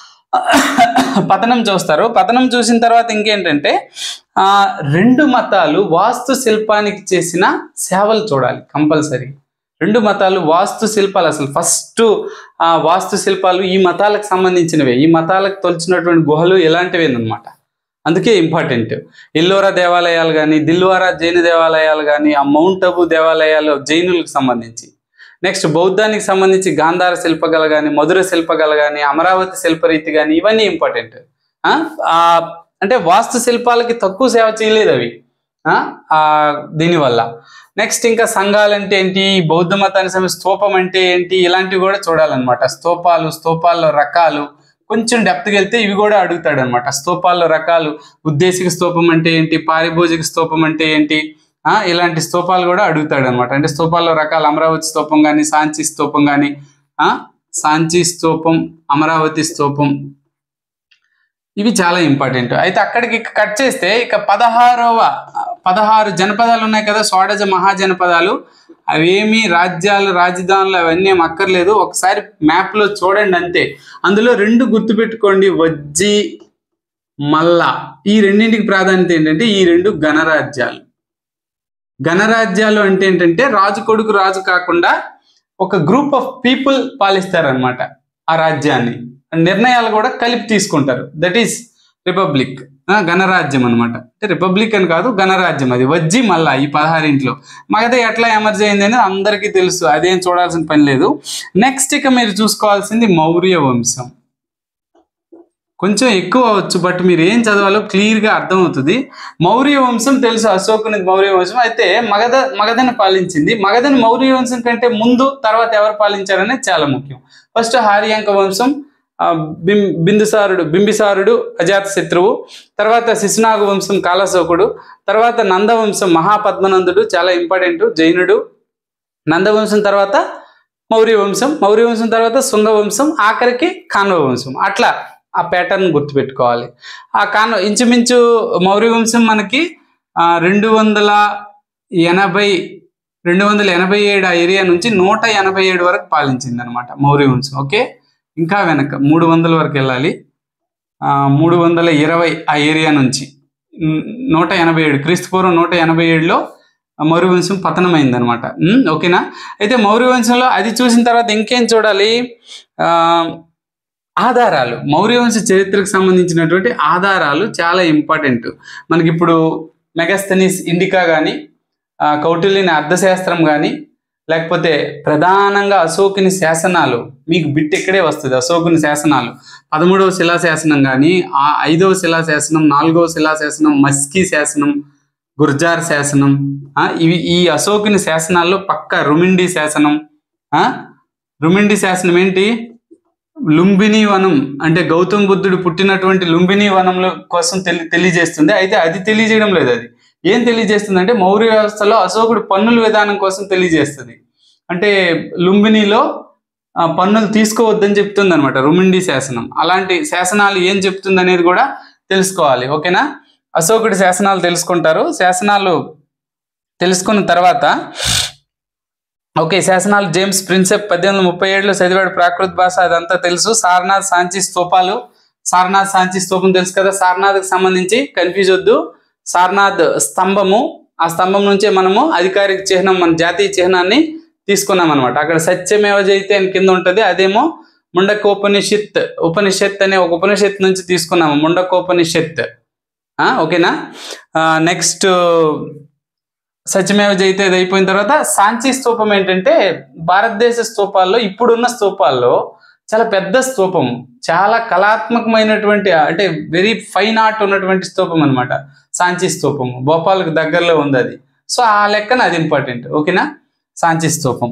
పతనం చూస్తారు పతనం చూసిన తర్వాత ఇంకేంటంటే ఆ రెండు మతాలు వాస్తు శిల్పానికి చేసిన సేవలు చూడాలి కంపల్సరీ రెండు మతాలు వాస్తు శిల్పాలు అసలు ఫస్ట్ ఆ వాస్తు శిల్పాలు ఈ మతాలకు సంబంధించినవే ఈ మతాలకు తొలిచినటువంటి గుహలు ఎలాంటివేనమాట అందుకే ఇంపార్టెంట్ ఎల్లోరా దేవాలయాలు కానీ దిల్వారా జైన దేవాలయాలు కానీ ఆ మౌంట్ అబు దేవాలయాలు జైనులకు సంబంధించి నెక్స్ట్ బౌద్ధానికి సంబంధించి గాంధార శిల్పకళ కానీ మధుర శిల్పకళ కానీ అమరావతి శిల్పరీతి కానీ ఇవన్నీ ఇంపార్టెంట్ అంటే వాస్తు శిల్పాలకి తక్కువ సేవ చేయలేదు అవి ఆ, ఆ, దీనివల్ల నెక్స్ట్ ఇంకా సంఘాలు అంటే ఏంటి బౌద్ధ మతానికి సంబంధించి స్తూపం అంటే ఏంటి ఇలాంటివి కూడా చూడాలన్నమాట స్తూపాలు స్తూపాల్లో రకాలు కొంచెం డెప్త్కి వెళ్తే ఇవి కూడా అడుగుతాడు అనమాట స్తూపాల్లో రకాలు ఉద్దేశిక స్తూపం అంటే ఏంటి పారిభోజిక స్తూపం అంటే ఏంటి ఆ, ఇలాంటి స్తూపాలు కూడా అడుగుతాడు అనమాట అంటే స్తూపాల్లో రకాలు అమరావతి స్తూపం కానీ సాంచి స్తూపం కానీ సాంచి స్తూపం అమరావతి స్తూపం ఇవి చాలా ఇంపార్టెంట్ అయితే అక్కడికి కట్ చేస్తే ఇక పదహారవ పదహారు జనపదాలు ఉన్నాయి కదా షోడజ మహాజనపదాలు అవేమి రాజ్యాలు రాజధానులు అవన్నీ ఏం అక్కర్లేదు ఒకసారి map లో చూడండి అంతే అందులో రెండు గుర్తుపెట్టుకోండి వజ్జి మల్ల ఈ రెండింటికి ప్రాధాన్యత ఏంటంటే ఈ రెండు గణరాజ్యాలు గణరాజ్యాలు అంటే ఏంటంటే రాజు కొడుకు రాజు కాకుండా ఒక గ్రూప్ ఆఫ్ పీపుల్ పాలిస్తారనమాట ఆ రాజ్యాన్ని నిర్ణయాలు కూడా కలిపి తీసుకుంటారు దట్ ఈస్ రిపబ్లిక్ గణరాజ్యం అనమాట అంటే రిపబ్లిక్ అని కాదు గణరాజ్యం అది వజ్జి మళ్ళా ఈ పదహారింట్లో మగధ ఎట్లా ఎమర్జ్ అయింది అనేది అందరికీ తెలుసు అదేం చూడాల్సిన పని లేదు నెక్స్ట్ ఇక మీరు చూసుకోవాల్సింది మౌర్య వంశం కొంచెం ఎక్కువ అవచ్చు బట్ మీరు ఏం చదవాలో క్లియర్గా అర్థమవుతుంది మౌర్య వంశం తెలుసు అశోకుని మౌర్య వంశం అయితే మగధ మగధను పాలించింది మగధను మౌర్య వంశం కంటే ముందు తర్వాత ఎవరు పాలించారనేది చాలా ముఖ్యం ఫస్ట్ హార్యాంక వంశం ఆ, బిం బిందుసారుడు బింబిసారుడు అజాత శత్రువు తర్వాత శిశునాగ వంశం కాలశోకుడు తర్వాత నందవంశం మహాపద్మనందుడు చాలా ఇంపార్టెంట్ జైనుడు నందవంశం తర్వాత మౌర్య వంశం మౌర్య వంశం తర్వాత శృంగ వంశం ఆఖరికి కాన్వ వంశం అట్లా ఆ ప్యాటర్న్ గుర్తుపెట్టుకోవాలి ఆ కాన్వ ఇంచుమించు మౌర్య వంశం మనకి ఆ, రెండు వందల ఎనభై రెండు వందల ఎనభై ఏడు ఆ ఏరియా నుంచి నూట ఎనభై ఏడు వరకు పాలించింది అనమాట మౌర్య వంశం ఓకే ఇంకా వెనక మూడు వందల వరకు వెళ్ళాలి ఆ, మూడు వందల ఇరవై ఆ ఏరియా నుంచి ఉమ్, నూట ఎనభై ఏడు క్రీస్తుపూర్వం నూట ఎనభై ఏడులో మౌర్య వంశం పతనమైంది అనమాట ఓకేనా అయితే మౌర్య వంశంలో అది చూసిన తర్వాత ఇంకేం చూడాలి ఆ, ఆధారాలు మౌర్య వంశ చరిత్రకు సంబంధించినటువంటి ఆధారాలు చాలా ఇంపార్టెంట్ మనకి ఇప్పుడు మెగస్తనీస్ ఇండికా కానీ కౌటిల్యని అర్థశాస్త్రం కానీ లేకపోతే ప్రధానంగా అశోకుని శాసనాలు మీకు బిట్ ఇక్కడే వస్తుంది అశోకుని శాసనాలు పదమూడవ శిలాశాసనం కానీ ఆ ఐదవ శిలాశాసనం నాలుగవ శిలాశాసనం మస్కీ శాసనం గుర్జార్ శాసనం ఆ, ఇవి ఈ అశోకుని శాసనాల్లో పక్క రుమిండి శాసనం ఆ, రుమిండి శాసనం ఏంటి లుంబిని వనం అంటే గౌతమ్ బుద్ధుడు పుట్టినటువంటి లుంబిని వనంలో కోసం తెలి తెలియజేస్తుంది అయితే అది తెలియజేయడం లేదు అది ఏం తెలియజేస్తుంది అంటే మౌర్య వ్యవస్థలో అశోకుడు పన్నుల విధానం కోసం తెలియజేస్తుంది అంటే లుంబినిలో ఆ, పన్నులు తీసుకోవద్దని చెప్తుంది అనమాట రుమిండి శాసనం అలాంటి శాసనాలు ఏం చెప్తుంది అనేది కూడా తెలుసుకోవాలి ఓకేనా అశోకుడి శాసనాలు తెలుసుకుంటారు శాసనాలు తెలుసుకున్న తర్వాత ఓకే శాసనాలు జేమ్స్ ప్రిన్సెప్ పద్దెనిమిది వందల ముప్పై ఏడులో చదివాడు ప్రాకృత భాష అదంతా తెలుసు సారనాథ్ సాంచి స్తూపాలు సారనాథ్ సాంచి స్తూపం తెలుసు కదా సారనాథ్కి సంబంధించి కన్ఫ్యూజ్ వద్దు సారనాథ్ స్తంభము ఆ స్తంభం నుంచే మనము అధికారిక చిహ్నం మన జాతీయ చిహ్నాన్ని తీసుకున్నాం అనమాట అక్కడ సత్యమేవ జయితే అని కింద ఉంటది అదేమో ముండకోపనిషత్ ఉపనిషత్ అనే ఒక ఉపనిషత్ నుంచి తీసుకున్నాము ముండకోపనిషత్ ఆ, ఓకేనా నెక్స్ట్ సత్యమేవ జయితే ఇది అయిపోయిన తర్వాత సాంచి స్తూపం ఏంటంటే భారతదేశ స్తూపాల్లో ఇప్పుడున్న స్తూపాల్లో చాలా పెద్ద స్తూపం చాలా కళాత్మకమైనటువంటి అంటే వెరీ ఫైన్ ఆర్ట్ ఉన్నటువంటి స్తూపం అన్నమాట సాంచి స్తూపం భోపాల్కి దగ్గరలో ఉంది అది సో ఆ లెక్కన అది ఇంపార్టెంట్ ఓకేనా సాంచి స్తూపం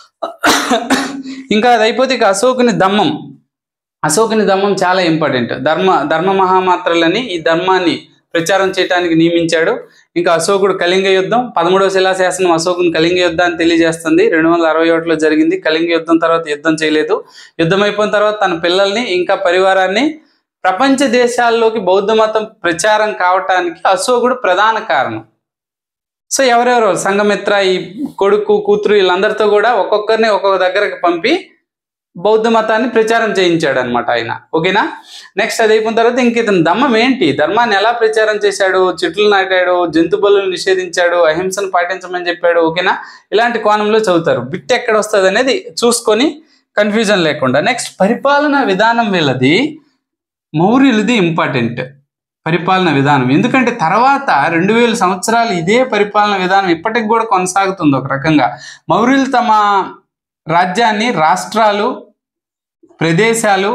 ఇంకా అది అయిపోతే ఇక అశోకుని దమ్మం అశోకుని ధర్మం చాలా ఇంపార్టెంట్ ధర్మ ధర్మ మహామాత్రలని ఈ ధర్మాన్ని ప్రచారం చేయడానికి నియమించాడు ఇంకా అశోకుడు కళింగ యుద్ధం పదమూడవ శిలాశాసనం అశోకుని కళింగ యుద్ధాన్ని తెలియజేస్తుంది రెండు వందల అరవై ఒకటిలో జరిగింది కళింగ యుద్ధం తర్వాత యుద్ధం చేయలేదు యుద్ధం అయిపోయిన తర్వాత తన పిల్లల్ని ఇంకా పరివారాన్ని ప్రపంచ దేశాల్లోకి బౌద్ధ మతం ప్రచారం కావటానికి అశోకుడు ప్రధాన కారణం సో ఎవరెవరు సంఘమిత్ర ఈ కొడుకు కూతురు వీళ్ళందరితో కూడా ఒక్కొక్కరిని ఒక్కొక్క దగ్గరకు పంపి బౌద్ధ మతాన్ని ప్రచారం చేయించాడు అనమాట ఆయన ఓకేనా నెక్స్ట్ అది అయిపోయిన తర్వాత ఇంక ఇతని ధమ్మం ఏంటి ధర్మాన్ని ఎలా ప్రచారం చేశాడు చెట్లు నాటాడు జంతు బలులు నిషేధించాడు అహింసను పాటించమని చెప్పాడు ఓకేనా ఇలాంటి కోణంలో చదువుతారు బిట్ ఎక్కడ వస్తుంది అనేది చూసుకొని కన్ఫ్యూజన్ లేకుండా నెక్స్ట్ పరిపాలన విధానం వీళ్ళది మౌర్యులది ఇంపార్టెంట్ పరిపాలన విధానం ఎందుకంటే తర్వాత రెండు వేల సంవత్సరాలు ఇదే పరిపాలన విధానం ఇప్పటికి కూడా కొనసాగుతుంది ఒక రకంగా మౌర్యులు తమ రాజ్యాన్ని రాష్ట్రాలు ప్రదేశాలు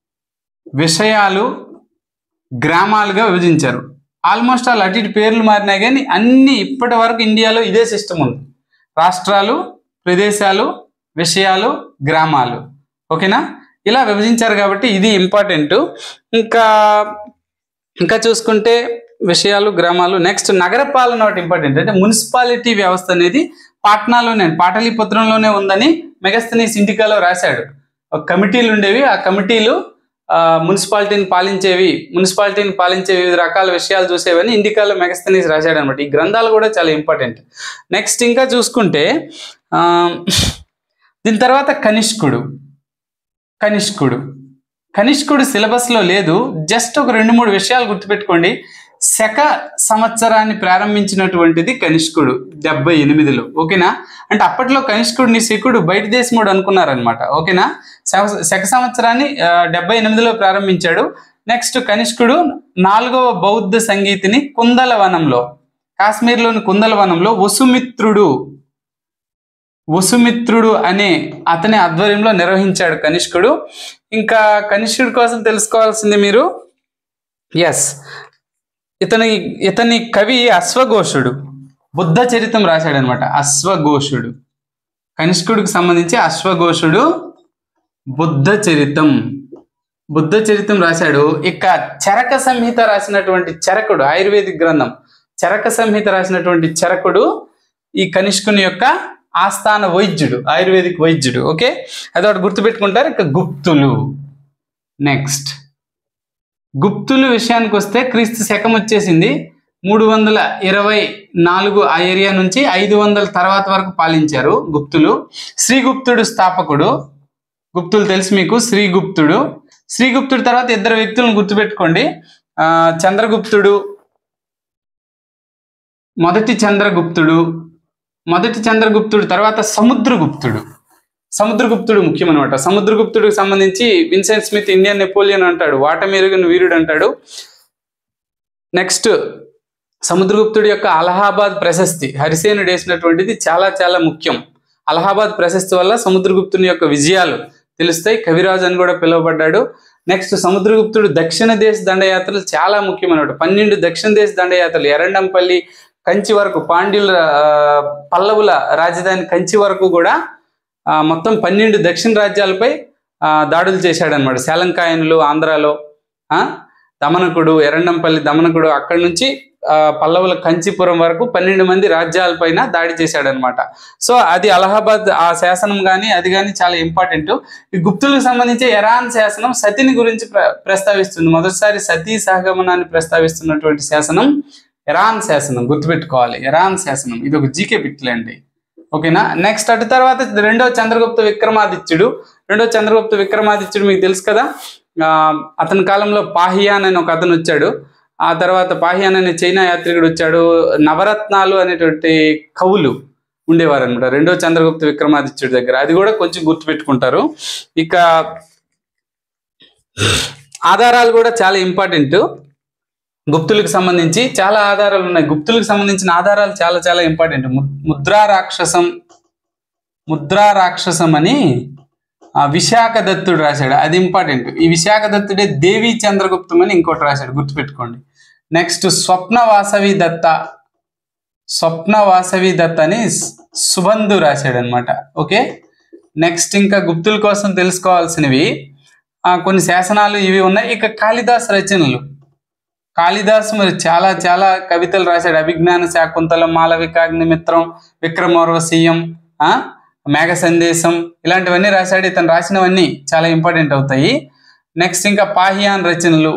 విషయాలు గ్రామాలుగా విభజించారు ఆల్మోస్ట్ ఆల్ అటు ఇటు పేర్లు మారినాయి కానీ అన్ని ఇప్పటి వరకు ఇండియాలో ఇదే సిస్టమ్ ఉంది రాష్ట్రాలు ప్రదేశాలు విషయాలు గ్రామాలు ఓకేనా ఇలా విభజించారు కాబట్టి ఇది ఇంపార్టెంట్ ఇంకా ఇంకా చూసుకుంటే విషయాలు గ్రామాలు నెక్స్ట్ నగరపాలన ఒకటి ఇంపార్టెంట్ అంటే మున్సిపాలిటీ వ్యవస్థ అనేది పాట్నాలోనే పాటలీపుత్రంలోనే ఉందని మెగస్తనీస్ ఇండికాలో రాశాడు ఒక కమిటీలు ఉండేవి ఆ కమిటీలు ఆ, మున్సిపాలిటీని పాలించేవి మున్సిపాలిటీని పాలించే వివిధ రకాల విషయాలు చూసేవని ఇండికాలో మెగస్తనీస్ రాశాడు అనమాట ఈ గ్రంథాలు కూడా చాలా ఇంపార్టెంట్ నెక్స్ట్ ఇంకా చూసుకుంటే ఆ, దీని తర్వాత కనిష్కుడు కనిష్కుడు కనిష్కుడు సిలబస్లో లేదు జస్ట్ ఒక రెండు మూడు విషయాలు గుర్తుపెట్టుకోండి శక సంవత్సరాన్ని ప్రారంభించినటువంటిది కనిష్కుడు డెబ్బై ఎనిమిదిలో ఓకేనా అంటే అప్పట్లో కనిష్కుడిని శకుడు బయట దేశముడు అనుకున్నారనమాట ఓకేనా శవ- శక సంవత్సరాన్ని ఆ, డెబ్బై ఎనిమిదిలో ప్రారంభించాడు నెక్స్ట్ కనిష్కుడు నాలుగవ బౌద్ధ సంగీతిని కుందల వనంలో కాశ్మీర్లోని కుందల వనంలో వసుమిత్రుడు వసుమిత్రుడు అనే అతని ఆధ్వర్యంలో నిర్వహించాడు కనిష్కుడు ఇంకా కనిష్కుడి కోసం తెలుసుకోవాల్సింది మీరు ఎస్ ఇతని ఇతని కవి అశ్వఘోషుడు బుద్ధ చరితం రాశాడు అనమాట అశ్వఘోషుడు కనిష్కుడికి సంబంధించి అశ్వఘోషుడు బుద్ధ చరితం బుద్ధ చరితం రాశాడు ఇక చరక సంహిత రాసినటువంటి చరకుడు ఆయుర్వేదిక్ గ్రంథం చరక సంహిత రాసినటువంటి చరకుడు ఈ కనిష్కుని యొక్క ఆస్థాన వైద్యుడు ఆయుర్వేదిక్ వైద్యుడు ఓకే అదొకటి గుర్తుపెట్టుకుంటారు ఇక గుప్తులు నెక్స్ట్ గుప్తులు విషయానికి వస్తే క్రీస్తు శకం వచ్చేసింది మూడు వందల ఇరవై నాలుగు ఆ ఏరియా నుంచి ఐదు వందల తర్వాత వరకు పాలించారు గుప్తులు శ్రీగుప్తుడు స్థాపకుడు గుప్తులు తెలుసు మీకు శ్రీగుప్తుడు శ్రీగుప్తుడు తర్వాత ఇద్దరు వ్యక్తులను గుర్తుపెట్టుకోండి ఆ, చంద్రగుప్తుడు మొదటి చంద్రగుప్తుడు మొదటి చంద్రగుప్తుడు తర్వాత సముద్రగుప్తుడు సముద్రగుప్తుడు ముఖ్యం అనమాట సముద్రగుప్తుడికి సంబంధించి విన్సెంట్ స్మిత్ ఇండియన్ నెపోలియన్ అంటాడు వాటమెరుగని వీరుడు అంటాడు నెక్స్ట్ సముద్రగుప్తుడి యొక్క అలహాబాద్ ప్రశస్తి హరిసేనుడు వేసినటువంటిది చాలా చాలా ముఖ్యం అలహాబాద్ ప్రశస్తి వల్ల సముద్రగుప్తుని యొక్క విజయాలు తెలుస్తాయి కవిరాజు అని కూడా పిలువబడ్డాడు నెక్స్ట్ సముద్రగుప్తుడు దక్షిణ దేశ దండయాత్రలు చాలా ముఖ్యమైనటువంటి పన్నెండు దక్షిణ దేశ దండయాత్రలు ఎరండంపల్లి కంచి వరకు పాండ్యుల ఆ, పల్లవుల రాజధాని కంచి వరకు కూడా ఆ, మొత్తం పన్నెండు దక్షిణ రాజ్యాలపై ఆ, దాడులు చేశాడనమాట శాలంకాయనులు ఆంధ్రాలో ఆ, దమనకుడు ఎరండంపల్లి దమనకుడు అక్కడి నుంచి ఆ, పల్లవుల కంచిపురం వరకు పన్నెండు మంది రాజ్యాలపైన దాడి చేశాడనమాట సో అది అలహాబాద్ ఆ శాసనం కానీ అది కానీ చాలా ఇంపార్టెంట్ ఈ గుప్తులకు సంబంధించి ఎరాన్ శాసనం సతిని గురించి ప్ర ప్రస్తావిస్తుంది మొదటిసారి సతీ సహగమనాన్ని ప్రస్తావిస్తున్నటువంటి శాసనం ఎరాన్ శాసనం గుర్తుపెట్టుకోవాలి ఎరాన్ శాసనం ఇది ఒక జీకే బిట్లేండి ఓకేనా నెక్స్ట్ అటు తర్వాత రెండో చంద్రగుప్త విక్రమాదిత్యుడు రెండో చంద్రగుప్త విక్రమాదిత్యుడు మీకు తెలుసు కదా ఆ, అతని కాలంలో పాహియాన్ అని ఒక అతను వచ్చాడు ఆ తర్వాత పాహియాన్ అనే చైనా యాత్రికుడు వచ్చాడు నవరత్నాలు అనేటువంటి కవులు ఉండేవారు అనమాట రెండో చంద్రగుప్త విక్రమాదిత్యుడి దగ్గర అది కూడా కొంచెం గుర్తుపెట్టుకుంటారు ఇక ఆధారాలు కూడా చాలా ఇంపార్టెంట్ గుప్తులకు సంబంధించి చాలా ఆధారాలు ఉన్నాయి గుప్తులకు సంబంధించిన ఆధారాలు చాలా చాలా ఇంపార్టెంట్ ము- ముద్రా రాక్షసం ముద్రా రాక్షసం అని ఆ, విశాఖ దత్తుడు రాశాడు అది ఇంపార్టెంట్ ఈ విశాఖ దత్తుడే దేవి చంద్రగుప్తం అని ఇంకోటి రాశాడు గుర్తుపెట్టుకోండి నెక్స్ట్ స్వప్న వాసవి దత్త స్వప్న వాసవి దత్త అని స్- సుబంధు రాశాడు అనమాట ఓకే నెక్స్ట్ ఇంకా గుప్తుల కోసం తెలుసుకోవాల్సినవి ఆ, కొన్ని శాసనాలు ఇవి ఉన్నాయి ఇక కాళిదాస్ రచనలు కాళిదాస్ మరి చాలా చాలా కవితలు రాశాడు అభిజ్ఞాన శాకుంతలం మాలవికాగ్నిమిత్రం విక్రమోర్వశీయం ఆ మేఘ సందేశం ఇలాంటివన్నీ రాశాడు ఇతను రాసినవన్నీ చాలా ఇంపార్టెంట్ అవుతాయి నెక్స్ట్ ఇంకా పాహియాన్ రచనలు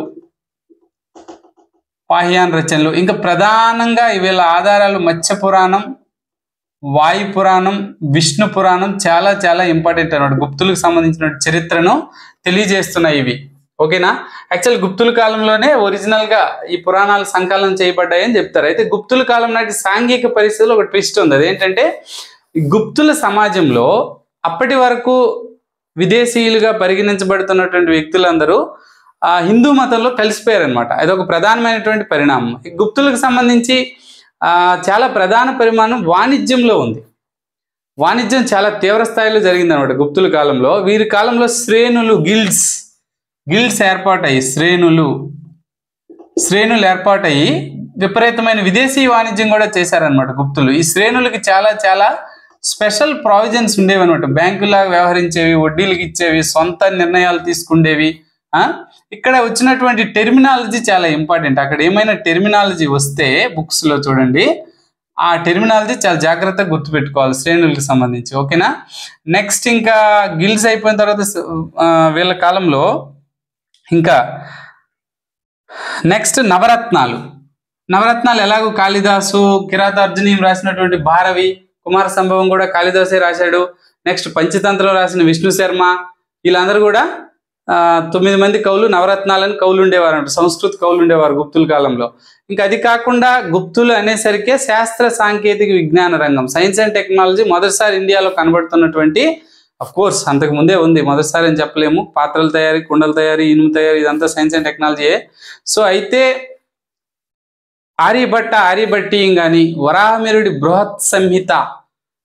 పాహియాన్ రచనలు ఇంకా ప్రధానంగా వీళ్ళ ఆధారాలు మత్స్య పురాణం వాయు పురాణం విష్ణు పురాణం చాలా చాలా ఇంపార్టెంట్ అన్నమాట గుప్తులకు సంబంధించిన చరిత్రను తెలియజేస్తున్నాయి ఇవి ఓకేనా యాక్చువల్ గుప్తుల కాలంలోనే ఒరిజినల్ గా ఈ పురాణాలు సంకలనం చేయబడ్డాయని చెప్తారు అయితే గుప్తుల కాలం నాటి సాంఘిక పరిస్థితుల్లో ఒక ట్విస్ట్ ఉంది అదేంటంటే ఈ గుప్తుల సమాజంలో అప్పటి వరకు విదేశీయులుగా పరిగణించబడుతున్నటువంటి వ్యక్తులందరూ ఆ హిందూ మతంలో కలిసిపోయారనమాట అది ఒక ప్రధానమైనటువంటి పరిణామం ఈ గుప్తులకు సంబంధించి ఆ, చాలా ప్రధాన పరిమాణం వాణిజ్యంలో ఉంది వాణిజ్యం చాలా తీవ్ర స్థాయిలో జరిగిందనమాట గుప్తుల కాలంలో వీరి కాలంలో శ్రేణులు గిల్డ్స్ గిల్డ్స్ ఏర్పాటయ్యి శ్రేణులు శ్రేణులు ఏర్పాటయ్యి విపరీతమైన విదేశీ వాణిజ్యం కూడా చేశారనమాట గుప్తులు ఈ శ్రేణులకి చాలా చాలా స్పెషల్ ప్రావిజన్స్ ఉండేవి అనమాట బ్యాంకులాగా వ్యవహరించేవి వడ్డీలకు ఇచ్చేవి సొంత నిర్ణయాలు తీసుకుండేవి ఆ ఇక్కడ వచ్చినటువంటి టెర్మినాలజీ చాలా ఇంపార్టెంట్ అక్కడ ఏమైనా టెర్మినాలజీ వస్తే బుక్స్ లో చూడండి ఆ టెర్మినాలజీ చాలా జాగ్రత్తగా గుర్తుపెట్టుకోవాలి శ్రేణులకు సంబంధించి ఓకేనా నెక్స్ట్ ఇంకా గిల్స్ అయిపోయిన తర్వాత స- ఆ, వీళ్ళ కాలంలో ఇంకా నెక్స్ట్ నవరత్నాలు నవరత్నాలు ఎలాగో కాళిదాసు కిరాతార్జునీయం రాసినటువంటి భారవి కుమార సంభవం కూడా కాళిదాసే రాశాడు నెక్స్ట్ పంచతంత్రం రాసిన విష్ణు శర్మ వీళ్ళందరూ కూడా ఆ, తొమ్మిది మంది కవులు నవరత్నాలని కవులు ఉండేవారు అంట సంస్కృత కవులు ఉండేవారు గుప్తుల కాలంలో ఇంకా అది కాకుండా గుప్తులు అనేసరికే శాస్త్ర సాంకేతిక విజ్ఞాన రంగం సైన్స్ అండ్ టెక్నాలజీ మొదటిసారి ఇండియాలో కనబడుతున్నటువంటి అఫ్ కోర్స్ అంతకు ముందే ఉంది మొదటిసారి అని చెప్పలేము పాత్రల తయారీ కుండల తయారీ ఇనుము తయారీ ఇదంతా సైన్స్ అండ్ టెక్నాలజీయే సో అయితే ఆర్యభట్ట ఆర్యభట్టీయం కానీ వరాహమిరుడి బృహత్ సంహిత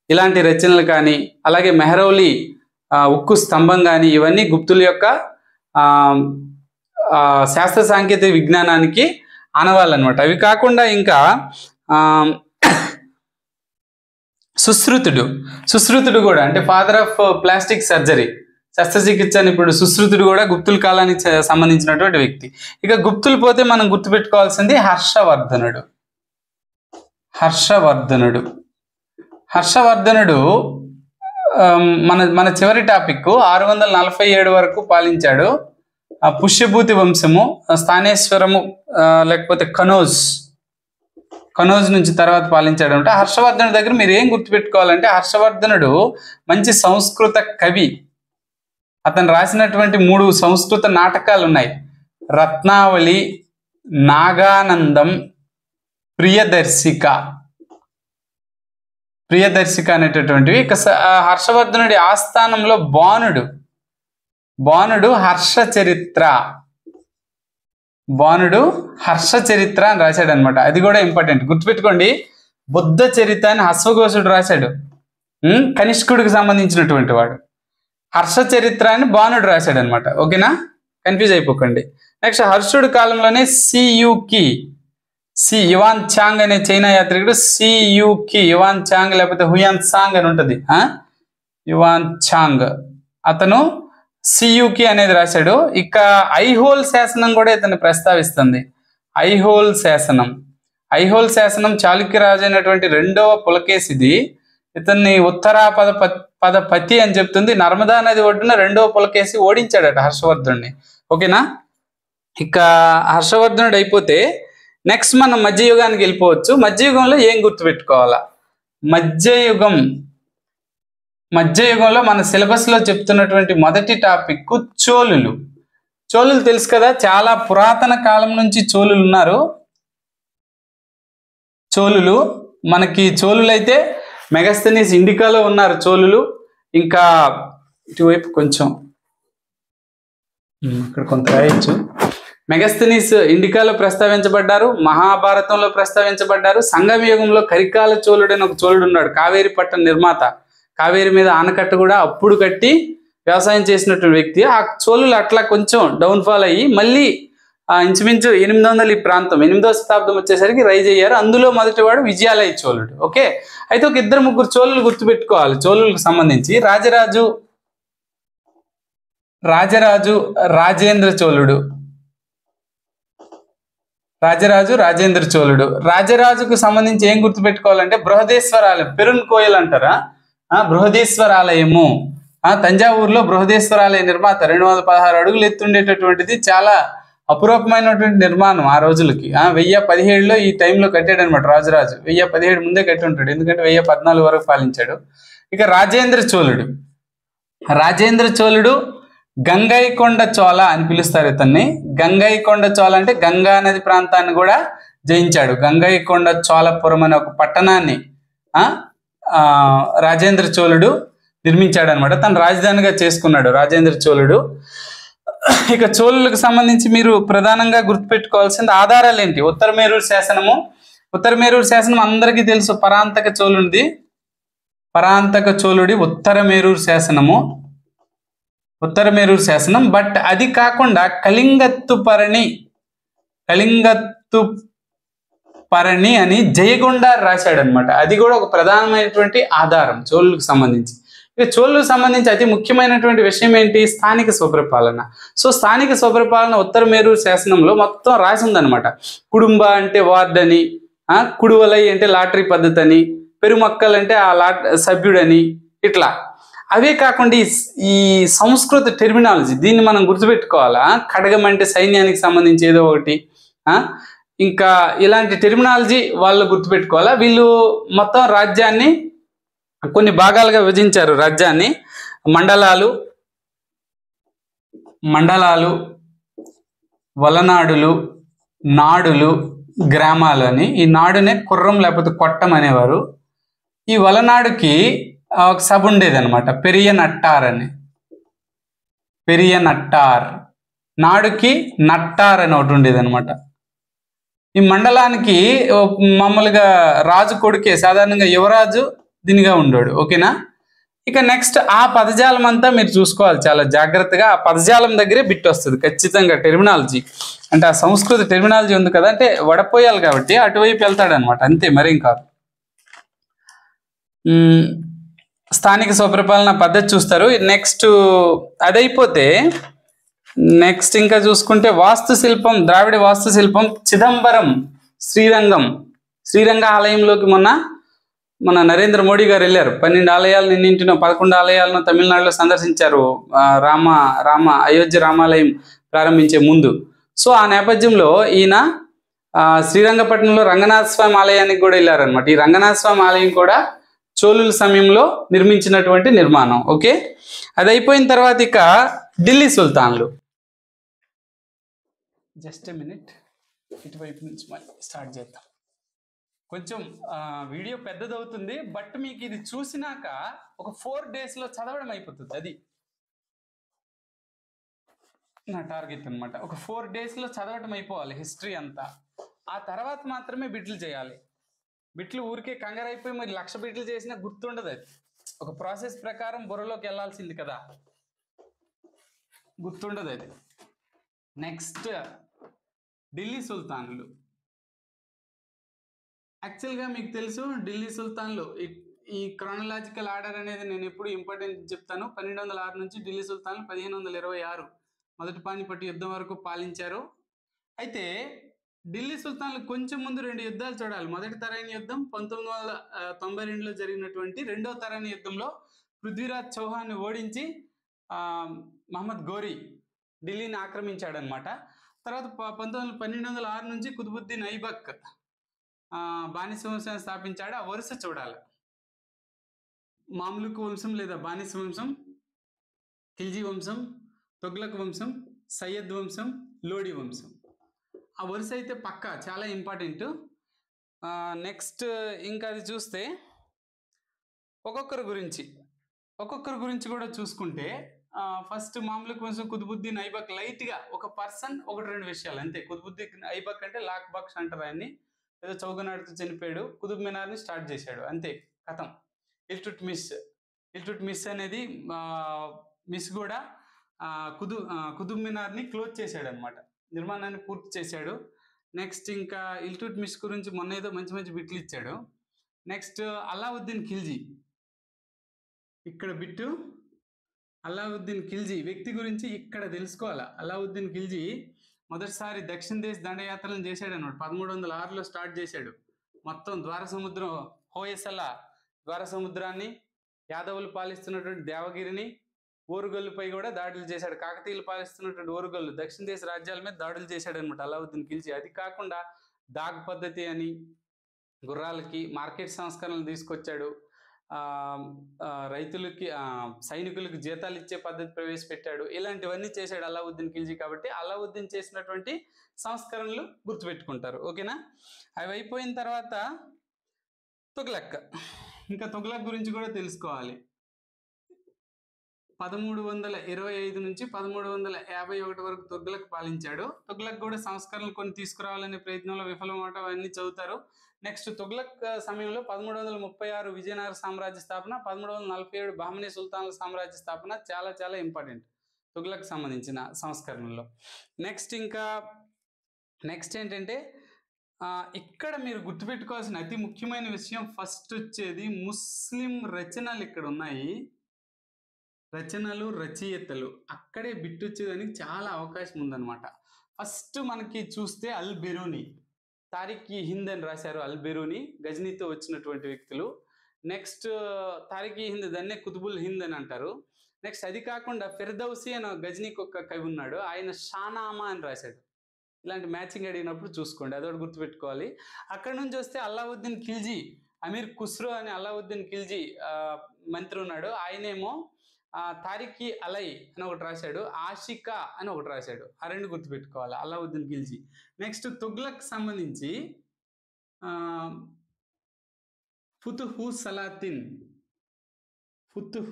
ఇలాంటి రచనలు కానీ అలాగే మెహరౌలి ఆ, ఉక్కు స్తంభం కానీ ఇవన్నీ గుప్తుల యొక్క ఆ, ఆ, శాస్త్ర సాంకేతిక విజ్ఞానానికి ఆనవాళ్ళు అనమాట అవి కాకుండా ఇంకా ఆ, సుశ్రుతుడు సుశ్రుతుడు కూడా అంటే ఫాదర్ ఆఫ్ ప్లాస్టిక్ సర్జరీ శస్త్రచికిత్స నిపుణుడు సుశ్రుతుడు కూడా గుప్తుల కాలానికి చ- సంబంధించినటువంటి వ్యక్తి ఇక గుప్తులు పోతే మనం గుర్తుపెట్టుకోవాల్సింది హర్షవర్ధనుడు హర్షవర్ధనుడు హర్షవర్ధనుడు ఆమ్, మన మన చివరి టాపిక్ ఆరు వందల నలభై ఏడు వరకు పాలించాడు ఆ పుష్యభూతి వంశము ఆ స్థానేశ్వరము ఆ, లేకపోతే కనోజ్ కనోజ్ నుంచి తర్వాత పాలించాడు అంటే హర్షవర్ధనుడి దగ్గర మీరు ఏం గుర్తుపెట్టుకోవాలంటే హర్షవర్ధనుడు మంచి సంస్కృత కవి అతను రాసినటువంటి మూడు సంస్కృత నాటకాలు ఉన్నాయి రత్నావళి నాగానందం ప్రియదర్శిక ప్రియదర్శిక అనేటటువంటివి ఇక స- ఆ హర్షవర్ధనుడి ఆస్థానంలో బాణుడు బాణుడు హర్ష చరిత్ర బాణుడు హర్ష చరిత్ర అని రాశాడు అనమాట అది కూడా ఇంపార్టెంట్ గుర్తుపెట్టుకోండి బుద్ధ చరిత్ర అని హస్వఘోషుడు రాశాడు ఉమ్, కనిష్కుడికి సంబంధించినటువంటి వాడు హర్ష చరిత్ర అని బాణుడు రాశాడు అనమాట ఓకేనా కన్ఫ్యూజ్ అయిపోకండి నెక్స్ట్ హర్షుడి కాలంలోనే సియుకి సి యువాన్ చాంగ్ అనే చైనా యాత్రికుడు సియుకి యువాన్ చాంగ్ లేకపోతే హుయాన్ సాంగ్ అని ఉంటుంది ఆ? యువాన్ చాంగ్ అతను సియుకి అనేది రాశాడు ఇక ఐహోల్ శాసనం కూడా ఇతన్ని ప్రస్తావిస్తుంది ఐహోల్ శాసనం ఐహోల్ శాసనం చాళుక్య రాజు అయినటువంటి రెండవ పులకేసిది ఇతన్ని ఉత్తరాపద ప- పదపతి అని చెప్తుంది నర్మదా నది ఒడ్డున రెండవ పులకేసి ఓడించాడట హర్షవర్ధుడిని ఓకేనా ఇక హర్షవర్ధనుడు అయిపోతే నెక్స్ట్ మనం మధ్యయుగానికి వెళ్ళిపోవచ్చు మధ్యయుగంలో ఏం గుర్తుపెట్టుకోవాలా మధ్యయుగం మధ్యయుగంలో మన సిలబస్ లో చెప్తున్నటువంటి మొదటి టాపిక్ చోళులు చోళులు తెలుసు కదా చాలా పురాతన కాలం నుంచి చోళులు ఉన్నారు చోళులు మనకి చోళులు అయితే మెగస్తనీస్ ఇండికాలో ఉన్నారు చోళులు ఇంకా ఇటువైపు కొంచెం ఉమ్, ఇక్కడ కొంత రాయొచ్చు మెగస్తనీస్ ఇండికాలో ప్రస్తావించబడ్డారు మహాభారతంలో ప్రస్తావించబడ్డారు సంగమ యుగంలో కరికాల చోళుడు అని ఒక చోళుడు ఉన్నాడు కావేరి పట్టణ నిర్మాత కావేరి మీద ఆనకట్ట కూడా అప్పుడు కట్టి వ్యవసాయం చేసినటువంటి వ్యక్తి ఆ చోళులు అట్లా కొంచెం డౌన్ఫాల్ అయ్యి మళ్ళీ ఆ, ఇంచుమించు ఎనిమిది వందల ఈ ప్రాంతం ఎనిమిదవ శతాబ్దం వచ్చేసరికి రైజ్ అయ్యారు అందులో మొదటివాడు విజయాలయ చోళుడు ఓకే అయితే ఒక ఇద్దరు ముగ్గురు చోళులు గుర్తుపెట్టుకోవాలి చోళులకు సంబంధించి రాజరాజు రాజరాజు రాజేంద్ర చోళుడు రాజరాజు రాజేంద్ర చోళుడు రాజరాజుకు సంబంధించి ఏం గుర్తుపెట్టుకోవాలంటే బృహదేశ్వరాలయం పెరున్ కోయల్ అంటారా ఆ బృహదేశ్వరాలయము ఆ తంజావూరులో బృహదేశ్వరాలయ నిర్మాత రెండు వందల పదహారు అడుగులు ఎత్తుండేటటువంటిది చాలా అపురూపమైనటువంటి నిర్మాణం ఆ రోజులకి ఆ వెయ్యి పదిహేడులో ఈ టైంలో కట్టాడు అనమాట రాజరాజు వెయ్యి పదిహేడు ముందే కట్టి ఉంటాడు ఎందుకంటే వెయ్యి పద్నాలుగు వరకు పాలించాడు ఇక రాజేంద్ర చోళుడు రాజేంద్ర చోళుడు గంగైకొండ చోళ అని పిలుస్తారు ఇతన్ని గంగైకొండ చోళ అంటే గంగా నది ప్రాంతాన్ని కూడా జయించాడు గంగైకొండ చోళపురం అనే ఒక పట్టణాన్ని ఆ ఆ, రాజేంద్ర చోళుడు నిర్మించాడు అనమాట తన రాజధానిగా చేసుకున్నాడు రాజేంద్ర చోళుడు ఇక చోళులకు సంబంధించి మీరు ప్రధానంగా గుర్తుపెట్టుకోవాల్సింది ఆధారాలు ఏంటి ఉత్తరమేరూరు శాసనము ఉత్తరమేరూరు శాసనం అందరికీ తెలుసు పరాంతక చోళుడిది పరాంతక చోళుడి ఉత్తరమేరూరు శాసనము ఉత్తరమేరూరు శాసనం బట్ అది కాకుండా కళింగత్తు పరణి కళింగత్తు పరణి అని జయగొండ రాశాడు అనమాట అది కూడా ఒక ప్రధానమైనటువంటి ఆధారం చోళులకు సంబంధించి ఇక చోళులకు సంబంధించి అతి ముఖ్యమైనటువంటి విషయం ఏంటి స్థానిక స్వపరిపాలన సో స్థానిక స్వపరిపాలన ఉత్తర మేరూరు శాసనంలో మొత్తం రాసి ఉందన్నమాట కుటుంబ అంటే వార్డ్ అని ఆ, కుడువలై అంటే లాటరీ పద్ధతి అని పెరుమక్కల్ అంటే ఆ లాట్ సభ్యుడని ఇట్లా అవే కాకుండా ఈ స్- ఈ సంస్కృత టెర్మినాలజీ దీన్ని మనం గుర్తుపెట్టుకోవాలా ఖడ్గం అంటే సైన్యానికి సంబంధించి ఏదో ఒకటి ఆ ఇంకా ఇలాంటి టెర్మినాలజీ వాళ్ళు గుర్తుపెట్టుకోవాలా వీళ్ళు మొత్తం రాజ్యాన్ని కొన్ని భాగాలుగా విభజించారు రాజ్యాన్ని మండలాలు మండలాలు వలనాడులు నాడులు గ్రామాలు అని ఈ నాడునే కుర్రం లేకపోతే కొట్టం అనేవారు ఈ వలనాడుకి ఆ, ఒక సభ ఉండేది అనమాట పెరియ నట్టార్ అని పెరియ నట్టార్ నాడుకి నట్టార్ అని ఒకటి ఉండేది అనమాట ఈ మండలానికి ఓ మామూలుగా రాజు కొడుకే సాధారణంగా యువరాజు దీనిగా ఉండోడు ఓకేనా ఇక నెక్స్ట్ ఆ పదజాలం అంతా మీరు చూసుకోవాలి చాలా జాగ్రత్తగా ఆ పదజాలం దగ్గరే బిట్ వస్తుంది ఖచ్చితంగా టెర్మినాలజీ అంటే ఆ సంస్కృత టెర్మినాలజీ ఉంది కదా అంటే వడపోయాలి కాబట్టి అటువైపు వెళ్తాడు అనమాట అంతే మరేం కాదు మ్మ్. స్థానిక స్వపరిపాలన పద్ధతి చూస్తారు నెక్స్ట్ అదైపోతే నెక్స్ట్ ఇంకా చూసుకుంటే వాస్తు శిల్పం ద్రావిడ వాస్తు శిల్పం చిదంబరం శ్రీరంగం శ్రీరంగ ఆలయంలోకి మొన్న మన నరేంద్ర మోడీ గారు వెళ్ళారు పన్నెండు ఆలయాలు నిన్నింటినో పదకొండు ఆలయాలను తమిళనాడులో సందర్శించారు ఆ, రామ రామ అయోధ్య రామాలయం ప్రారంభించే ముందు సో ఆ నేపథ్యంలో ఈయన ఆ, శ్రీరంగపట్నంలో రంగనాథ స్వామి ఆలయానికి కూడా వెళ్ళారనమాట ఈ రంగనాథ స్వామి ఆలయం కూడా చోళుల సమయంలో నిర్మించినటువంటి నిర్మాణం ఓకే అది అయిపోయిన తర్వాత ఇక ఢిల్లీ సుల్తాన్లు జస్ట్ మినిట్ ఇటువైపు నుంచి మళ్ళీ స్టార్ట్ చేద్దాం కొంచెం ఆ, వీడియో పెద్దదవుతుంది బట్ మీకు ఇది చూసినాక ఒక ఫోర్ డేస్లో చదవడం అయిపోతుంది అది నా టార్గెట్ అన్నమాట ఒక ఫోర్ డేస్లో చదవటం అయిపోవాలి హిస్టరీ అంతా ఆ తర్వాత మాత్రమే బిట్లు చేయాలి బిట్లు ఊరికే కంగారు అయిపోయి మరి లక్ష బిట్లు చేసినా గుర్తుండదు అది ఒక ప్రాసెస్ ప్రకారం బుర్రలోకి వెళ్ళాల్సింది కదా గుర్తుండదు అది నెక్స్ట్ ఢిల్లీ సుల్తాన్లు యాక్చువల్గా మీకు తెలుసు ఢిల్లీ సుల్తాన్లు ఈ- ఈ క్రానలాజికల్ ఆర్డర్ అనేది నేను ఎప్పుడు ఇంపార్టెంట్ చెప్తాను పన్నెండు వందల ఆరు నుంచి ఢిల్లీ సుల్తాన్లు పదిహేను వందల ఇరవై ఆరు మొదటి పానిపట్టు యుద్ధం వరకు పాలించారు అయితే ఢిల్లీ సుల్తాన్లు కొంచెం ముందు రెండు యుద్ధాలు చూడాలి మొదటి తరైన యుద్ధం పంతొమ్మిది వందల ఆ, తొంభై రెండులో జరిగినటువంటి రెండో తరైన యుద్ధంలో పృథ్వీరాజ్ చౌహాన్ని ఓడించి ఆ, మహమ్మద్ గోరీ ఢిల్లీని ఆక్రమించాడనమాట తర్వాత ప- పంతొమ్మిది వందల పన్నెండు వందల ఆరు నుంచి కుతుబుద్దీన్ ఐబక్ ఆ, బానిస వంశాన్ని స్థాపించాడు ఆ వరుస చూడాలి మామలుక్ వంశం లేదా బానిస వంశం ఖిల్జీ వంశం తొగ్లక్ వంశం సయ్యద్ వంశం లోడి వంశం ఆ వరుస అయితే పక్కా చాలా ఇంపార్టెంట్ నెక్స్ట్ ఇంకా అది చూస్తే ఒక్కొక్కరి గురించి ఒక్కొక్కరి గురించి కూడా చూసుకుంటే ఫస్ట్ మామూలు వంశం కుతుబుద్దీన్ ఐబక్ లైట్గా ఒక పర్సన్ ఒకటి రెండు విషయాలు అంతే కుతుబుద్దీన్ ఐబక్ అంటే లాక్ బక్స్ అంటారు ఆయన్ని ఏదో చౌకనాడుతూ చనిపోయాడు కుతుబ్ మినార్ని స్టార్ట్ చేశాడు అంతే కథం ఇల్టుట్ మిస్ ఇల్టుట్ మిస్ అనేది ఆ, మిస్ కూడా ఆ, కుదు ఆ, కుతుబ్ మినార్ని క్లోజ్ చేశాడు అనమాట నిర్మాణాన్ని పూర్తి చేశాడు నెక్స్ట్ ఇంకా ఇల్టుట్ మిస్ గురించి మొన్న ఏదో మంచి మంచి బిట్లు ఇచ్చాడు నెక్స్ట్ అలావుద్దీన్ ఖిల్జీ ఇక్కడ బిట్టు అలావుద్దీన్ ఖిల్జీ వ్యక్తి గురించి ఇక్కడ తెలుసుకోవాలా అలావుద్దీన్ ఖిల్జీ మొదటిసారి దక్షిణ దేశ దండయాత్రలను చేశాడు అనమాట పదమూడు వందల ఆరులో స్టార్ట్ చేశాడు మొత్తం ద్వార సముద్రం హోయసల ద్వార సముద్రాన్ని యాదవులు పాలిస్తున్నటువంటి దేవగిరిని ఓరుగల్లుపై కూడా దాడులు చేశాడు కాకతీయులు పాలిస్తున్నటువంటి ఓరుగల్లు దక్షిణ దేశ రాజ్యాల మీద దాడులు చేశాడు అనమాట అలావుద్దీన్ ఖిల్జీ అది కాకుండా దాగ్ పద్ధతి అని గుర్రాలకి మార్కెట్ సంస్కరణలు తీసుకొచ్చాడు ఆ, ఆ, రైతులకి ఆ, సైనికులకు జీతాలు ఇచ్చే పద్ధతి ప్రవేశపెట్టాడు ఇలాంటివన్నీ చేశాడు అలావుద్దీన్ ఖిల్జీ కాబట్టి అలావుద్దీన్ చేసినటువంటి సంస్కరణలు గుర్తుపెట్టుకుంటారు ఓకేనా అవి అయిపోయిన తర్వాత తుగ్లక్ ఇంకా తుగ్లక్ గురించి కూడా తెలుసుకోవాలి పదమూడు వందల ఇరవై ఐదు నుంచి పదమూడు వందల యాభై ఒకటి వరకు తుగ్లక్ పాలించాడు తుగ్లక్ కూడా సంస్కరణలు కొన్ని తీసుకురావాలనే ప్రయత్నంలో విఫలం అవటం అవన్నీ చదువుతారు నెక్స్ట్ తుగ్లక్ ఆ, సమయంలో పదమూడు వందల ముప్పై ఆరు విజయనగర సామ్రాజ్య స్థాపన పదమూడు వందల నలభై ఏడు బహమనీ సుల్తాన్ల సామ్రాజ్య స్థాపన చాలా చాలా ఇంపార్టెంట్ తుగ్లక్ సంబంధించిన సంస్కరణలో నెక్స్ట్ ఇంకా నెక్స్ట్ ఏంటంటే ఆ, ఇక్కడ మీరు గుర్తుపెట్టుకోవాల్సిన అతి ముఖ్యమైన విషయం ఫస్ట్ వచ్చేది ముస్లిం రచనలు ఇక్కడ ఉన్నాయి రచనలు రచయితలు అక్కడే బిట్ వచ్చేదానికి చాలా అవకాశం ఉందన్నమాట ఫస్ట్ మనకి చూస్తే అల్ బెరూని తారిక్ ఈ హింద్ అని రాశారు అల్ బెరూని గజనీతో వచ్చినటువంటి వ్యక్తులు నెక్స్ట్ తారిక్ ఈ హింద్ దాన్నే కుతుబుల్ హింద్ అని అంటారు నెక్స్ట్ అది కాకుండా ఫిర్దౌసి అని గజనీకి ఒక కవి ఉన్నాడు ఆయన షానామా అని రాశాడు ఇలాంటి మ్యాచింగ్ అడిగినప్పుడు చూసుకోండి అదొకటి గుర్తుపెట్టుకోవాలి అక్కడ నుంచి వస్తే అల్లావుద్దీన్ ఖిల్జీ అమీర్ ఖుస్రో అని అల్లావుద్దీన్ ఖిల్జీ ఆ, మంత్రి ఉన్నాడు ఆయనేమో ఆ, తారిఖీ అలై అని ఒకటి రాశాడు ఆషికా అని ఒకటి రాశాడు ఆ రెండు గుర్తుపెట్టుకోవాలి అల్లావుద్దీన్ ఖిల్జీ నెక్స్ట్ తుగ్లక్ సంబంధించి ఆ, ఫుతుహు సలాతిన్ ఫుతుహ్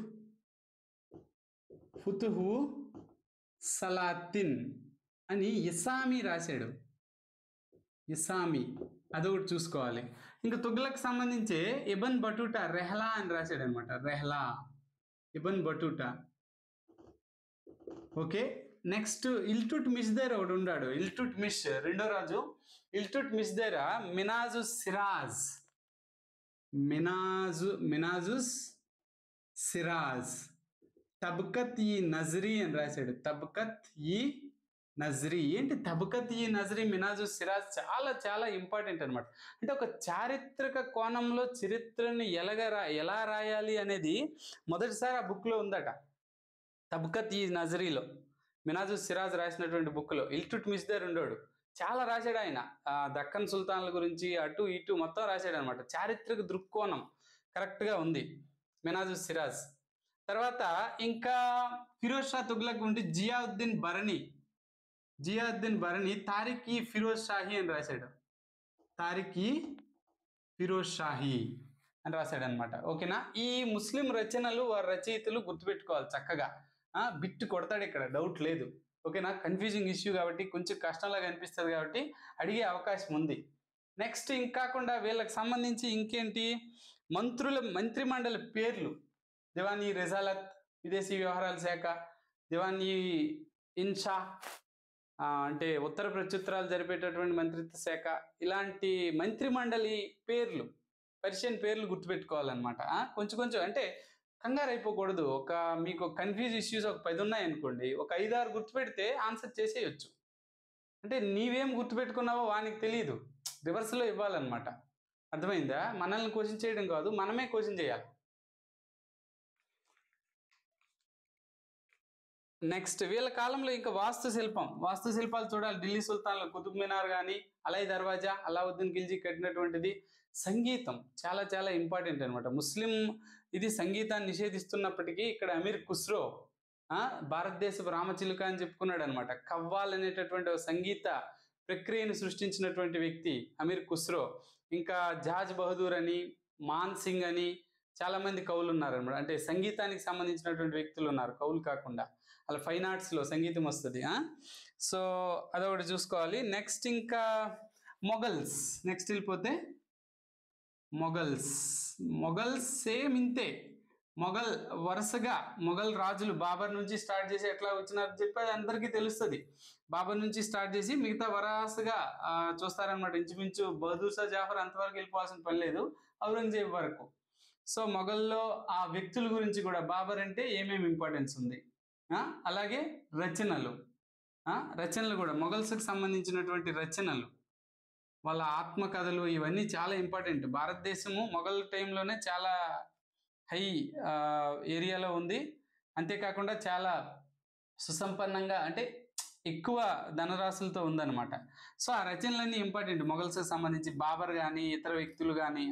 ఫుతుహు సలాతిన్ అని ఇసామి రాశాడు ఇసామి అదొకటి చూసుకోవాలి ఇంకా తుగ్లక్ సంబంధించి ఇబన్ బటూటా రెహ్లా అని రాశాడు అనమాట Rihla Ibn Battuta okay next Iltutmish ఒకడు ఉన్నాడు ఇల్టుట్ మిస్ రెండో రాజు ఇల్టుట్ మిస్దేర మినాజు సిరాజ్ మినాజు మినాజుస్ సిరాజ్ తబ్కత్ ఈ నజరీ అని రాశాడు తబ్కత్ ఈ నజరీ ఏంటి తబ్కత్ ఈ నజరీ మినాజు సిరాజ్ చాలా చాలా ఇంపార్టెంట్ అన్నమాట అంటే ఒక చారిత్రక కోణంలో చరిత్రని ఎలాగ రా ఎలా రాయాలి అనేది మొదటిసారి ఆ బుక్లో ఉందట తబ్కత్ ఈ నజరీలో మినాజు సిరాజ్ రాసినటువంటి బుక్లో ఇల్టుట్ మిస్దర్ ఉండోడు చాలా రాశాడు ఆయన ఆ దక్కన్ సుల్తాన్ల గురించి అటు ఇటు మొత్తం రాశాడు అనమాట చారిత్రక దృక్కోణం కరెక్ట్గా ఉంది మినాజు సిరాజ్ తర్వాత ఇంకా ఫిరోజ్ షా తుగ్లక్ ఉంటే జియాउद्दीन బరణి జియాउद्दीन బరణి తారిక్ ఈ ఫిరోజ్ షాహీ అని రాశాడు తారిక్ ఈ ఫిరోజ్ షాహీ అని రాశాడు అనమాట ఓకేనా ఈ ముస్లిం రచనలు వారి రచయితలు గుర్తుపెట్టుకోవాలి చక్కగా ఆ బిట్ కొడతాడు ఇక్కడ డౌట్ లేదు ఓకేనా కన్ఫ్యూజింగ్ ఇష్యూ కాబట్టి కొంచెం కష్టంలాగా అనిపిస్తుంది కాబట్టి అడిగే అవకాశం ఉంది నెక్స్ట్ ఇంకాకుండా వీళ్ళకి సంబంధించి ఇంకేంటి మంత్రుల మంత్రిమండలి పేర్లు దివానీ రిజాలత్ విదేశీ వ్యవహారాల శాఖ దివానీ ఇన్షా ఆ, అంటే ఉత్తర ప్రత్యుత్తరాలు జరిపేటటువంటి మంత్రిత్వ శాఖ ఇలాంటి మంత్రిమండలి పేర్లు పర్షియన్ పేర్లు గుర్తుపెట్టుకోవాలన్నమాట ఆ, కొంచెం కొంచెం అంటే కంగారు అయిపోకూడదు ఒక మీకు కన్ఫ్యూజ్ ఇష్యూస్ ఒక పది ఉన్నాయి అనుకోండి ఒక ఐదారు గుర్తుపెడితే ఆన్సర్ చేసేయచ్చు అంటే నీవేం గుర్తుపెట్టుకున్నావో వానికి తెలియదు రివర్స్లో ఇవ్వాలన్నమాట అర్థమైందా మనల్ని క్వశ్చన్ చేయడం కాదు మనమే క్వశ్చన్ చేయాలి నెక్స్ట్ వీళ్ళ కాలంలో ఇంకా వాస్తు శిల్పం వాస్తు శిల్పాలు చూడాలి ఢిల్లీ సుల్తాన్ల కుతుబ్ మినార్ కానీ అలాయ్ దర్వాజా అలావుద్దీన్ ఖిల్జీ కట్టినటువంటిది సంగీతం చాలా చాలా ఇంపార్టెంట్ అన్నమాట ముస్లిం ఇది సంగీతాన్ని నిషేధిస్తున్నప్పటికీ ఇక్కడ అమీర్ ఖుస్రో ఆ, భారతదేశపు రామచిలుక అని చెప్పుకున్నాడు అనమాట కవ్వాల్ అనేటటువంటి ఒక సంగీత ప్రక్రియను సృష్టించినటువంటి వ్యక్తి అమీర్ ఖుస్రో ఇంకా జాజ్ బహదూర్ అని మాన్ సింగ్ అని చాలా మంది కవులు ఉన్నారు అనమాట అంటే సంగీతానికి సంబంధించినటువంటి వ్యక్తులు ఉన్నారు కవులు కాకుండా అలా ఫైన్ ఆర్ట్స్ లో సంగీతం వస్తుంది సో అదొకటి చూసుకోవాలి నెక్స్ట్ ఇంకా మొఘల్స్ నెక్స్ట్ వెళ్ళిపోతే మొఘల్స్ మొఘల్స్ సేమ్ ఇంతే మొఘల్ వరుసగా మొఘల్ రాజులు బాబర్ నుంచి స్టార్ట్ చేసి ఎట్లా వచ్చినారో చెప్పి అది అందరికీ తెలుస్తుంది బాబర్ నుంచి స్టార్ట్ చేసి మిగతా వరుసగా ఆ, చూస్తారనమాట ఇంచుమించు బహదూర్ షా జాఫర్ అంతవరకు వెళ్ళిపోవాల్సిన పని లేదు ఔరంగజేబ్ వరకు సో మొఘల్లో ఆ వ్యక్తుల గురించి కూడా బాబర్ అంటే ఏమేమి ఇంపార్టెన్స్ ఉంది ఆ, అలాగే రచనలు ఆ, రచనలు కూడా మొఘల్స్కి సంబంధించినటువంటి రచనలు వాళ్ళ ఆత్మకథలు ఇవన్నీ చాలా ఇంపార్టెంట్ భారతదేశము మొఘల్ టైంలోనే చాలా హై ఏరియాలో ఉంది అంతేకాకుండా చాలా సుసంపన్నంగా అంటే ఎక్కువ ధనరాశులతో ఉందన్నమాట సో ఆ రచనలన్నీ ఇంపార్టెంట్ మొఘల్స్కి సంబంధించి బాబర్ కానీ ఇతర వ్యక్తులు కానీ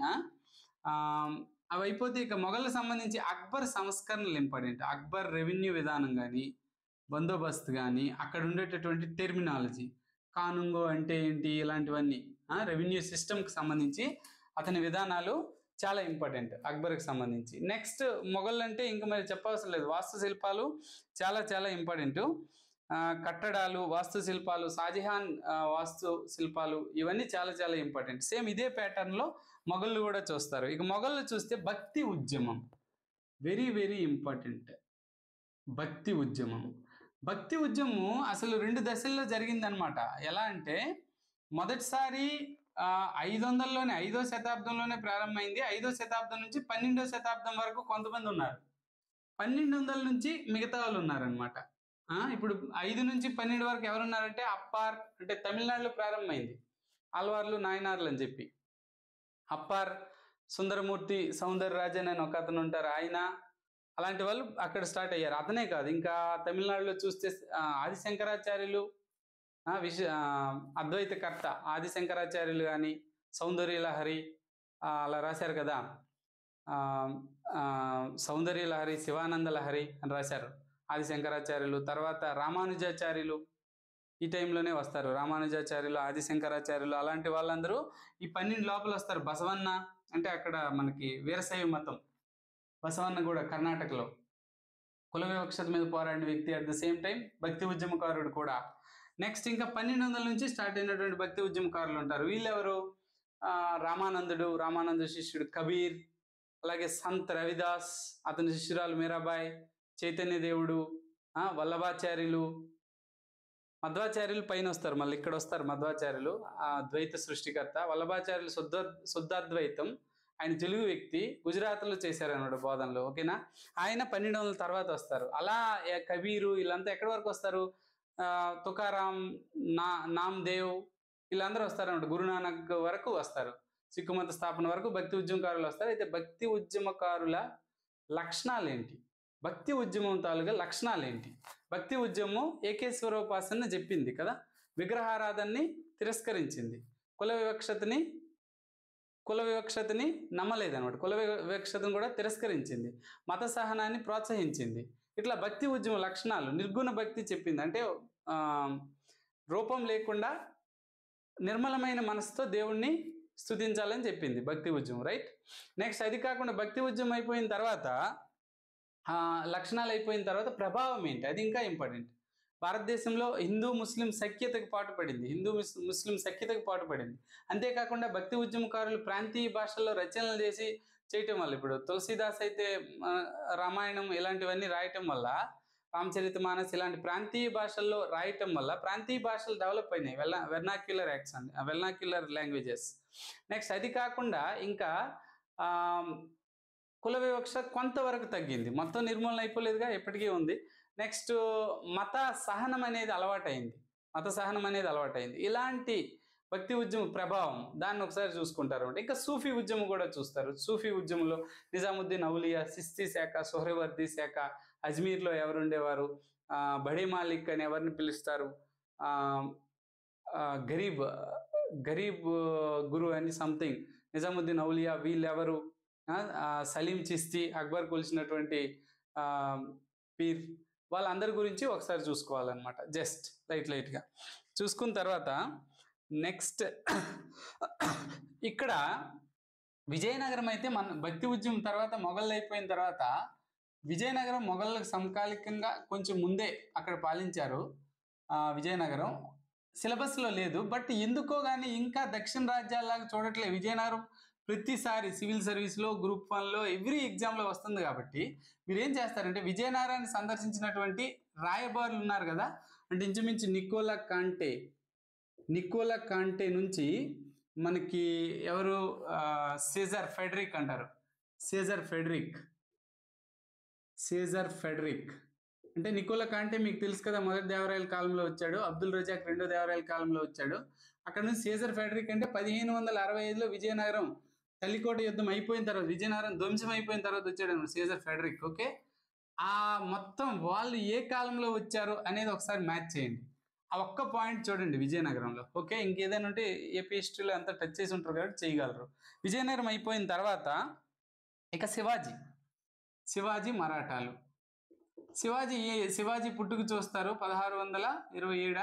అవి అయిపోతే ఇక మొఘల్కి సంబంధించి అక్బర్ సంస్కరణలు ఇంపార్టెంట్ అక్బర్ రెవెన్యూ విధానం కానీ బందోబస్తు కానీ అక్కడ ఉండేటటువంటి టెర్మినాలజీ కానుంగో అంటే ఏంటి ఇలాంటివన్నీ రెవెన్యూ సిస్టమ్కి సంబంధించి అతని విధానాలు చాలా ఇంపార్టెంట్ అక్బర్కి సంబంధించి నెక్స్ట్ మొఘల్ అంటే ఇంకా మరి చెప్పవసరం లేదు వాస్తు శిల్పాలు చాలా చాలా ఇంపార్టెంట్ కట్టడాలు వాస్తు శిల్పాలు షాజహాన్ ఆ, వాస్తు శిల్పాలు ఇవన్నీ చాలా చాలా ఇంపార్టెంట్ సేమ్ ఇదే pattern లో మొఘళ్ళు కూడా చూస్తారు ఇక మొఘళ్ళు చూస్తే భక్తి ఉద్యమం వెరీ వెరీ ఇంపార్టెంట్ భక్తి ఉద్యమం భక్తి ఉద్యమం అసలు రెండు దశల్లో జరిగిందనమాట ఎలా అంటే మొదటిసారి ఆ, ఐదు వందల్లోనే ఐదో శతాబ్దంలోనే ప్రారంభమైంది ఐదో శతాబ్దం నుంచి పన్నెండో శతాబ్దం వరకు కొంతమంది ఉన్నారు పన్నెండు వందల నుంచి మిగతా వాళ్ళు ఉన్నారనమాట ఇప్పుడు ఐదు నుంచి పన్నెండు వరకు ఎవరున్నారంటే అప్పార్ అంటే తమిళనాడులో ప్రారంభమైంది ఆల్వార్లు నాయనార్లు అని చెప్పి అప్పార్ సుందరమూర్తి సౌందరరాజన్ అని ఒక అతను ఉంటారు ఆయన అలాంటి వాళ్ళు అక్కడ స్టార్ట్ అయ్యారు అతనే కాదు ఇంకా తమిళనాడులో చూస్తే ఆ, ఆది శంకరాచార్యులు ఆ, విశ ఆ, అద్వైత కర్త ఆది శంకరాచార్యులు కానీ సౌందర్యలహరి ఆ, అలా రాశారు కదా ఆ, ఆ, సౌందర్యలహరి శివానంద లహరి అని రాశారు ఆది శంకరాచార్యులు తర్వాత రామానుజాచార్యులు ఈ టైంలోనే వస్తారు రామానుజాచార్యులు ఆది శంకరాచార్యులు అలాంటి వాళ్ళందరూ ఈ పన్నెండు లోపల వస్తారు బసవన్న అంటే అక్కడ మనకి వీరశైవ మతం బసవన్న కూడా కర్ణాటకలో కుల వివక్షత మీద పోరాడిన వ్యక్తి అట్ ద సేమ్ టైం భక్తి ఉద్యమకారుడు కూడా నెక్స్ట్ ఇంకా పన్నెండు వందల నుంచి స్టార్ట్ అయినటువంటి భక్తి ఉద్యమకారులు ఉంటారు వీళ్ళెవరు ఆ, రామానందుడు రామానంద శిష్యుడు కబీర్ అలాగే సంత్ రవిదాస్ అతని శిష్యురాలు మీరాబాయ్ చైతన్య దేవుడు ఆ, వల్లభాచార్యులు మధ్వాచార్యులు పైన వస్తారు మళ్ళీ ఇక్కడ వస్తారు మధ్వాచార్యులు ఆ ద్వైత సృష్టికర్త వల్లభాచార్యులు శుద్ధ శుద్ధాద్వైతం ఆయన తెలుగు వ్యక్తి గుజరాత్లో చేశారన్నమాట బోధనలు ఓకేనా ఆయన పన్నెండు వందల తర్వాత వస్తారు అలా ఏ- కబీరు వీళ్ళంతా ఎక్కడి వరకు వస్తారు ఆ, తుకారాం నా నామ్దేవ్ వీళ్ళందరూ వస్తారు అన్నమాట గురునానక్ వరకు వస్తారు సిక్కు మత స్థాపన వరకు భక్తి ఉద్యమకారులు వస్తారు అయితే భక్తి ఉద్యమకారుల లక్షణాలు ఏంటి భక్తి ఉద్యమం తాలూగా లక్షణాలు ఏంటి భక్తి ఉద్యమం ఏకేశ్వరోపాసన చెప్పింది కదా విగ్రహారాధనని తిరస్కరించింది కుల వివక్షతని కుల వివక్షతని నమ్మలేదన్నమాట కుల వివ- వివక్షతను కూడా తిరస్కరించింది మత సహనాన్ని ప్రోత్సహించింది ఇట్లా భక్తి ఉద్యమ లక్షణాలు నిర్గుణ భక్తి చెప్పింది అంటే ఆ, రూపం లేకుండా నిర్మలమైన మనసుతో దేవుణ్ణి స్తుతించాలని చెప్పింది భక్తి ఉద్యమం రైట్ నెక్స్ట్ అది కాకుండా భక్తి ఉద్యమం అయిపోయిన తర్వాత ఆ, లక్షణాలు అయిపోయిన తర్వాత ప్రభావం ఏంటి అది ఇంకా ఇంపార్టెంట్ భారతదేశంలో హిందూ ముస్లిం సఖ్యతకు పాటుపడింది హిందూ ముస్- ముస్లిం సఖ్యతకు పాటుపడింది అంతేకాకుండా భక్తి ఉద్యమకారులు ప్రాంతీయ భాషల్లో రచనలు చేసి చేయటం వల్ల ఇప్పుడు తులసీదాస్ అయితే ఆ, రామాయణం ఇలాంటివన్నీ రాయటం వల్ల రామచరిత మానస్ ఇలాంటి ప్రాంతీయ భాషల్లో రాయటం వల్ల ప్రాంతీయ భాషలు డెవలప్ అయినాయి వెల్ల వెర్నాక్యులర్ యాక్సన్ వెర్నాక్యులర్ లాంగ్వేజెస్ నెక్స్ట్ అది కాకుండా ఇంకా ఆ, కుల వివక్ష కొంతవరకు తగ్గింది మొత్తం నిర్మూలన అయిపోలేదుగా ఎప్పటికీ ఉంది నెక్స్ట్ మత సహనం అనేది అలవాటైంది మత సహనం అనేది అలవాటైంది ఇలాంటి భక్తి ఉద్యమ ప్రభావం దాన్ని ఒకసారి చూసుకుంటారు అంటే ఇంకా సూఫీ ఉద్యమం కూడా చూస్తారు సూఫీ ఉద్యమంలో నిజాముద్దీన్ ఔలియా సిస్తి శాఖ సుహ్రవర్ది శాఖ అజ్మీర్లో ఎవరు ఉండేవారు ఆ, బడే మాలిక్ అని ఎవరిని పిలుస్తారు ఆ, ఆ, గరీబ్ గరీబ్ గురు అని సంథింగ్ నిజాముద్దీన్ ఔలియా వీళ్ళెవరు ఆ, ఆ, సలీం చిస్తి అక్బర్ కొలిసినటువంటి ఆ, పీర్ వాళ్ళందరి గురించి ఒకసారి చూసుకోవాలన్నమాట జస్ట్ లైట్ లైట్గా చూసుకున్న తర్వాత నెక్స్ట్ ఇక్కడ విజయనగరం అయితే మన భక్తి ఉద్యమం తర్వాత మొఘళ్ళు అయిపోయిన తర్వాత విజయనగరం మొఘళ్ళకు సమకాలికంగా కొంచెం ముందే అక్కడ పాలించారు ఆ, విజయనగరం సిలబస్లో లేదు బట్ ఎందుకో కానీ ఇంకా దక్షిణ రాజ్యాల్లాగా చూడట్లే విజయనగరం ప్రతిసారి సివిల్ సర్వీస్లో గ్రూప్ వన్లో ఎవ్రీ ఎగ్జామ్లో వస్తుంది కాబట్టి మీరు ఏం చేస్తారంటే విజయనగరాన్ని సందర్శించినటువంటి రాయబారులు ఉన్నారు కదా అంటే ఇంచుమించు నికోలా కాంటే నికోలా కాంటే నుంచి మనకి ఎవరు ఆ, సీజర్ ఫెడరిక్ అంటారు సీజర్ ఫెడరిక్ సీజర్ ఫెడరిక్ అంటే నికోలా కాంటే మీకు తెలుసు కదా మొదటి దేవరాయల కాలంలో వచ్చాడు అబ్దుల్ రజాక్ రెండో దేవరాయల కాలంలో వచ్చాడు అక్కడ నుంచి సీజర్ ఫెడరిక్ అంటే పదిహేను వందల అరవై ఐదులో విజయనగరం తల్లికోట యుద్ధం అయిపోయిన తర్వాత విజయనగరం ధ్వంసం అయిపోయిన తర్వాత వచ్చాడు అనమాట సీజర్ ఫెడరిక్ ఓకే ఆ మొత్తం వాళ్ళు ఏ కాలంలో వచ్చారు అనేది ఒకసారి మ్యాచ్ చేయండి ఆ ఒక్క పాయింట్ చూడండి విజయనగరంలో ఓకే ఇంకేదైనా ఉంటే ఏపీ హిస్టరీలో అంతా టచ్ చేసి ఉంటారు కాబట్టి చేయగలరు విజయనగరం అయిపోయిన తర్వాత ఇక శివాజీ శివాజీ మరాఠాలు శివాజీ ఏ- శివాజీ పుట్టుకు చూస్తారు పదహారు వందల ఇరవై ఏడా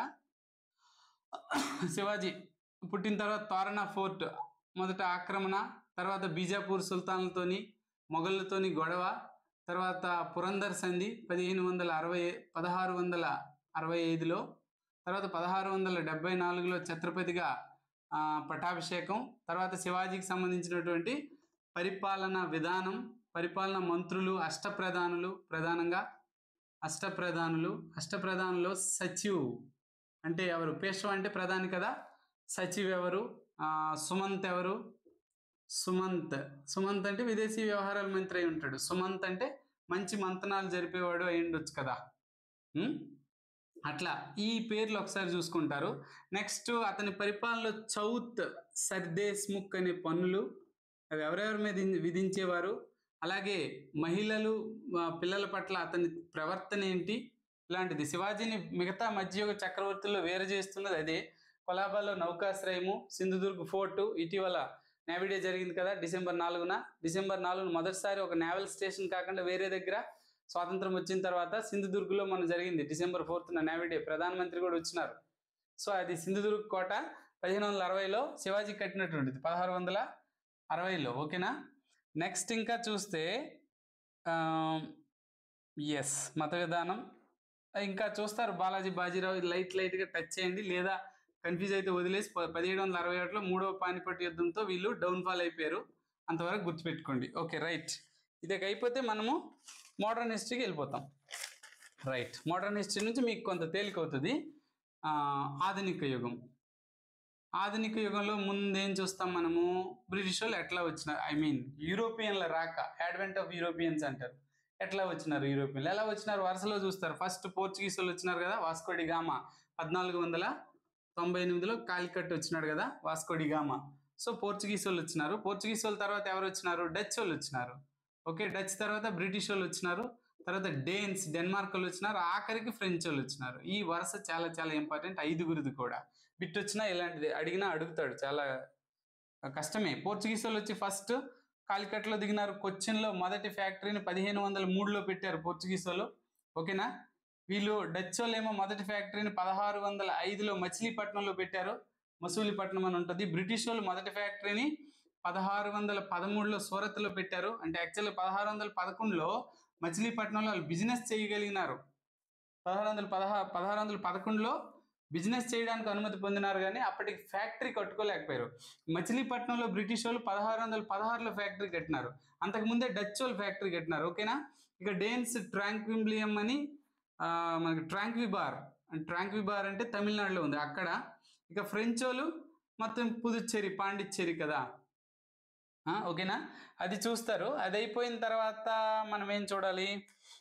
శివాజీ పుట్టిన తర్వాత తోరణ ఫోర్ట్ మొదట ఆక్రమణ తర్వాత బీజాపూర్ సుల్తాన్లతోని మొఘళ్ళతోని గొడవ తర్వాత పురందర్ సంధి పదిహేను వందల అరవై పదహారు వందల అరవై ఐదులో తర్వాత పదహారు వందల డెబ్బై నాలుగులో ఛత్రపతిగా ఆ, పట్టాభిషేకం తర్వాత శివాజీకి సంబంధించినటువంటి పరిపాలన విధానం పరిపాలన మంత్రులు అష్టప్రధానులు ప్రధానంగా అష్టప్రధానులు అష్టప్రధానులో సచివ్ అంటే ఎవరు పేష్వా అంటే ప్రధాని కదా సచివ్ ఎవరు ఆ, సుమంత్ ఎవరు సుమంత్ సుమంత్ అంటే విదేశీ వ్యవహారాల మంత్రి అయి ఉంటాడు సుమంత్ అంటే మంచి మంతనాలు జరిపేవాడు అయి ఉండొచ్చు కదా ఉం? అట్లా ఈ పేర్లు ఒకసారి చూసుకుంటారు నెక్స్ట్ అతని పరిపాలనలో చౌత్ సర్దేశ్ ముక్ అనే పన్నులు అవి ఎవరెవరి మీద ఇన్- విధించేవారు అలాగే మహిళలు ఆ, పిల్లల పట్ల అతని ప్రవర్తన ఏంటి ఇలాంటిది శివాజీని మిగతా మధ్యయుగ చక్రవర్తుల్లో వేరు చేస్తున్నది అదే కొలాబాలో నౌకాశ్రయము సింధుదుర్గ్ ఫోర్టు ఇటీవల నేవీ డే జరిగింది కదా డిసెంబర్ నాలుగున డిసెంబర్ నాలుగున మొదటిసారి ఒక నేవల్ స్టేషన్ కాకుండా వేరే దగ్గర స్వాతంత్రం వచ్చిన తర్వాత సింధుదుర్గ్లో మన జరిగింది డిసెంబర్ ఫోర్త్న నేవీ డే ప్రధానమంత్రి కూడా వచ్చినారు సో అది సింధుదుర్గ్ కోట పదిహేను వందల అరవైలో శివాజీ కట్టినటువంటిది పదహారు వందల అరవైలో ఓకేనా నెక్స్ట్ ఇంకా చూస్తే ఎస్ మత విధానం ఇంకా చూస్తారు బాలాజీ బాజీరావు ఇది లైట్ లైట్గా టచ్ చేయండి లేదా కన్ఫ్యూజ్ అయితే వదిలేసి ప- పదిహేడు వందల అరవై ఒకటిలో మూడవ పానిపట్టు యుద్ధంతో వీళ్ళు డౌన్ఫాల్ అయిపోయారు అంతవరకు గుర్తుపెట్టుకోండి ఓకే రైట్ ఇది అయిపోతే మనము మోడర్న్ హిస్టరీకి వెళ్ళిపోతాం రైట్ మోడర్న్ హిస్టరీ నుంచి మీకు కొంత తేలిక అవుతుంది ఆ, ఆధునిక యుగం ఆధునిక యుగంలో ముందు ఏం చూస్తాం మనము బ్రిటిష్ వాళ్ళు ఎట్లా వచ్చినారు ఐ మీన్ యూరోపియన్ల రాక అడ్వెంట్ ఆఫ్ యూరోపియన్స్ అంటారు ఎట్లా వచ్చినారు యూరోపియన్లు ఎలా వచ్చినారు వరుసలో చూస్తారు ఫస్ట్ పోర్చుగీస్ వాళ్ళు వచ్చినారు కదా వాస్కోడి గామా పద్నాలుగు వందల తొంభై ఎనిమిదిలో కాలికట్ వచ్చినాడు కదా వాస్కోడి గామా సో పోర్చుగీస్ వాళ్ళు వచ్చినారు పోర్చుగీస్ వాళ్ళ తర్వాత ఎవరు వచ్చినారు డచ్ వాళ్ళు వచ్చినారు ఓకే డచ్ తర్వాత బ్రిటిష్ వాళ్ళు వచ్చినారు తర్వాత డేన్స్ డెన్మార్క్ వాళ్ళు వచ్చినారు ఆఖరికి ఫ్రెంచ్ వాళ్ళు వచ్చినారు ఈ వరుస చాలా చాలా ఇంపార్టెంట్ ఐదుగురిది కూడా బిట్ వచ్చినా ఇలాంటిది అడిగినా అడుగుతాడు చాలా కష్టమే పోర్చుగీస్ వాళ్ళు వచ్చి ఫస్ట్ కాలికట్లో దిగినారు కొచ్చిన్లో మొదటి ఫ్యాక్టరీని పదిహేను వందల మూడులో పెట్టారు పోర్చుగీస్ వాళ్ళు ఓకేనా వీళ్ళు డచ్ వాళ్ళు ఏమో మొదటి ఫ్యాక్టరీని పదహారు వందల ఐదులో మచిలీపట్నంలో పెట్టారు మసూలిపట్నం అని ఉంటుంది బ్రిటిష్ వాళ్ళు మొదటి ఫ్యాక్టరీని పదహారు వందల పదమూడులో సూరత్లో పెట్టారు అంటే యాక్చువల్గా పదహారు వందల పదకొండులో మచిలీపట్నంలో వాళ్ళు బిజినెస్ చేయగలిగినారు పదహారు వందల పదహా పదహారు వందల పదకొండులో బిజినెస్ చేయడానికి అనుమతి పొందినారు కానీ అప్పటికి ఫ్యాక్టరీ కట్టుకోలేకపోయారు మచిలీపట్నంలో బ్రిటిష్ వాళ్ళు పదహారు వందల పదహారులో ఫ్యాక్టరీ కట్టినారు అంతకుముందే డచ్ వాళ్ళు ఫ్యాక్టరీ కట్టినారు ఓకేనా ఇక డేన్స్ ట్రాంక్వింబ్లియం అని ఆ, మనకి ట్రాంక్విబార్ ట్రాంక్విబార్ అంటే తమిళనాడులో ఉంది అక్కడ ఇక ఫ్రెంచ్ వాళ్ళు మొత్తం పుదుచ్చేరి పాండిచ్చేరి కదా ఆ, ఓకేనా అది చూస్తారు అది అయిపోయిన తర్వాత మనం ఏం చూడాలి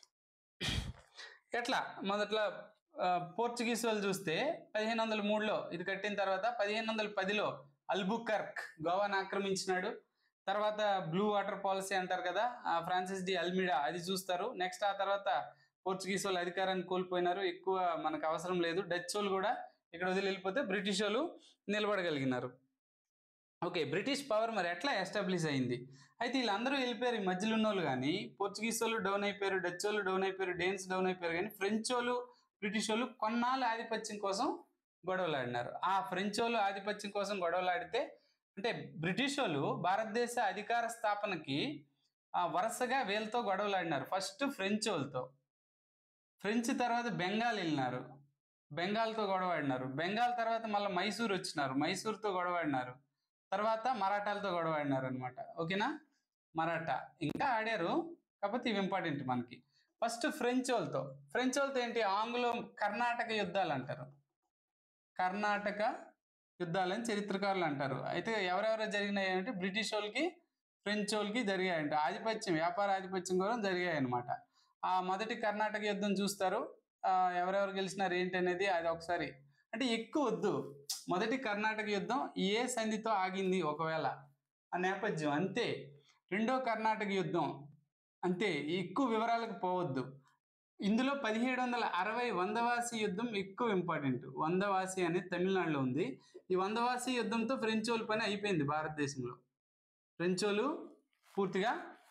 ఎట్లా మొదట్లో ఆ, పోర్చుగీస్ వాళ్ళు చూస్తే పదిహేను వందల మూడులో ఇది కట్టిన తర్వాత పదిహేను వందల పదిలో అల్బుకర్క్ గోవాను ఆక్రమించినాడు తర్వాత బ్లూ వాటర్ పాలసీ అంటారు కదా ఆ ఫ్రాన్సిస్ డి అల్మిడా అది చూస్తారు నెక్స్ట్ ఆ తర్వాత పోర్చుగీస్ వాళ్ళు అధికారాన్ని కోల్పోయినారు ఎక్కువ మనకు అవసరం లేదు డచ్ వాళ్ళు కూడా ఇక్కడ వదిలి వెళ్ళిపోతే బ్రిటిష్ వాళ్ళు నిలబడగలిగినారు ఓకే బ్రిటిష్ పవర్ మరి ఎట్లా ఎస్టాబ్లిష్ అయింది అయితే వీళ్ళందరూ వెళ్ళిపోయారు ఈ మధ్యలో ఉన్న వాళ్ళు కానీ పోర్చుగీస్ వాళ్ళు డౌన్ అయిపోయారు డచ్ వాళ్ళు డౌన్ అయిపోయారు డేన్స్ డౌన్ అయిపోయారు కానీ ఫ్రెంచ్ వాళ్ళు బ్రిటిష్ వాళ్ళు కొన్నాళ్ళు ఆధిపత్యం కోసం గొడవలాడినారు ఆ ఫ్రెంచ్ వాళ్ళు ఆధిపత్యం కోసం గొడవలాడితే అంటే బ్రిటిష్ వాళ్ళు భారతదేశ అధికార స్థాపనకి ఆ, వరుసగా వీళ్ళతో గొడవలాడినారు ఫస్ట్ ఫ్రెంచ్ వాళ్ళతో ఫ్రెంచ్ తర్వాత బెంగాల్ వెళ్ళినారు బెంగాల్తో గొడవాడినారు బెంగాల్ తర్వాత మళ్ళీ మైసూర్ వచ్చినారు మైసూర్తో గొడవాడినారు తర్వాత మరాఠాలతో గొడవాడినారు అనమాట ఓకేనా మరాఠా ఇంకా ఆడారు కాకపోతే ఇవి ఇంపార్టెంట్ మనకి ఫస్ట్ ఫ్రెంచ్ వాళ్ళతో ఫ్రెంచ్ వాళ్ళతో ఏంటి ఆంగ్లో కర్ణాటక యుద్ధాలు అంటారు కర్ణాటక యుద్ధాలని చరిత్రకారులు అంటారు అయితే ఎవరెవరు జరిగినాయి అంటే బ్రిటిష్ వాళ్ళకి ఫ్రెంచ్ వాళ్ళకి జరిగాయంట ఆధిపత్యం వ్యాపార ఆధిపత్యం కోసం జరిగాయి అనమాట ఆ మొదటి కర్ణాటక యుద్ధం చూస్తారు ఆ, ఎవరెవరు గెలిచినారు ఏంటి అనేది అది ఒకసారి అంటే ఎక్కువ వద్దు మొదటి కర్ణాటక యుద్ధం ఏ సంధితో ఆగింది ఒకవేళ ఆ నేపథ్యం అంతే రెండో కర్ణాటక యుద్ధం అంతే ఎక్కువ వివరాలకు పోవద్దు ఇందులో పదిహేడు వందల అరవై వందవాసి యుద్ధం ఎక్కువ ఇంపార్టెంట్ వందవాసి అనేది తమిళనాడులో ఉంది ఈ వందవాసి యుద్ధంతో ఫ్రెంచ్ వాళ్ళ పని అయిపోయింది భారతదేశంలో ఫ్రెంచ్ వాళ్ళు పూర్తిగా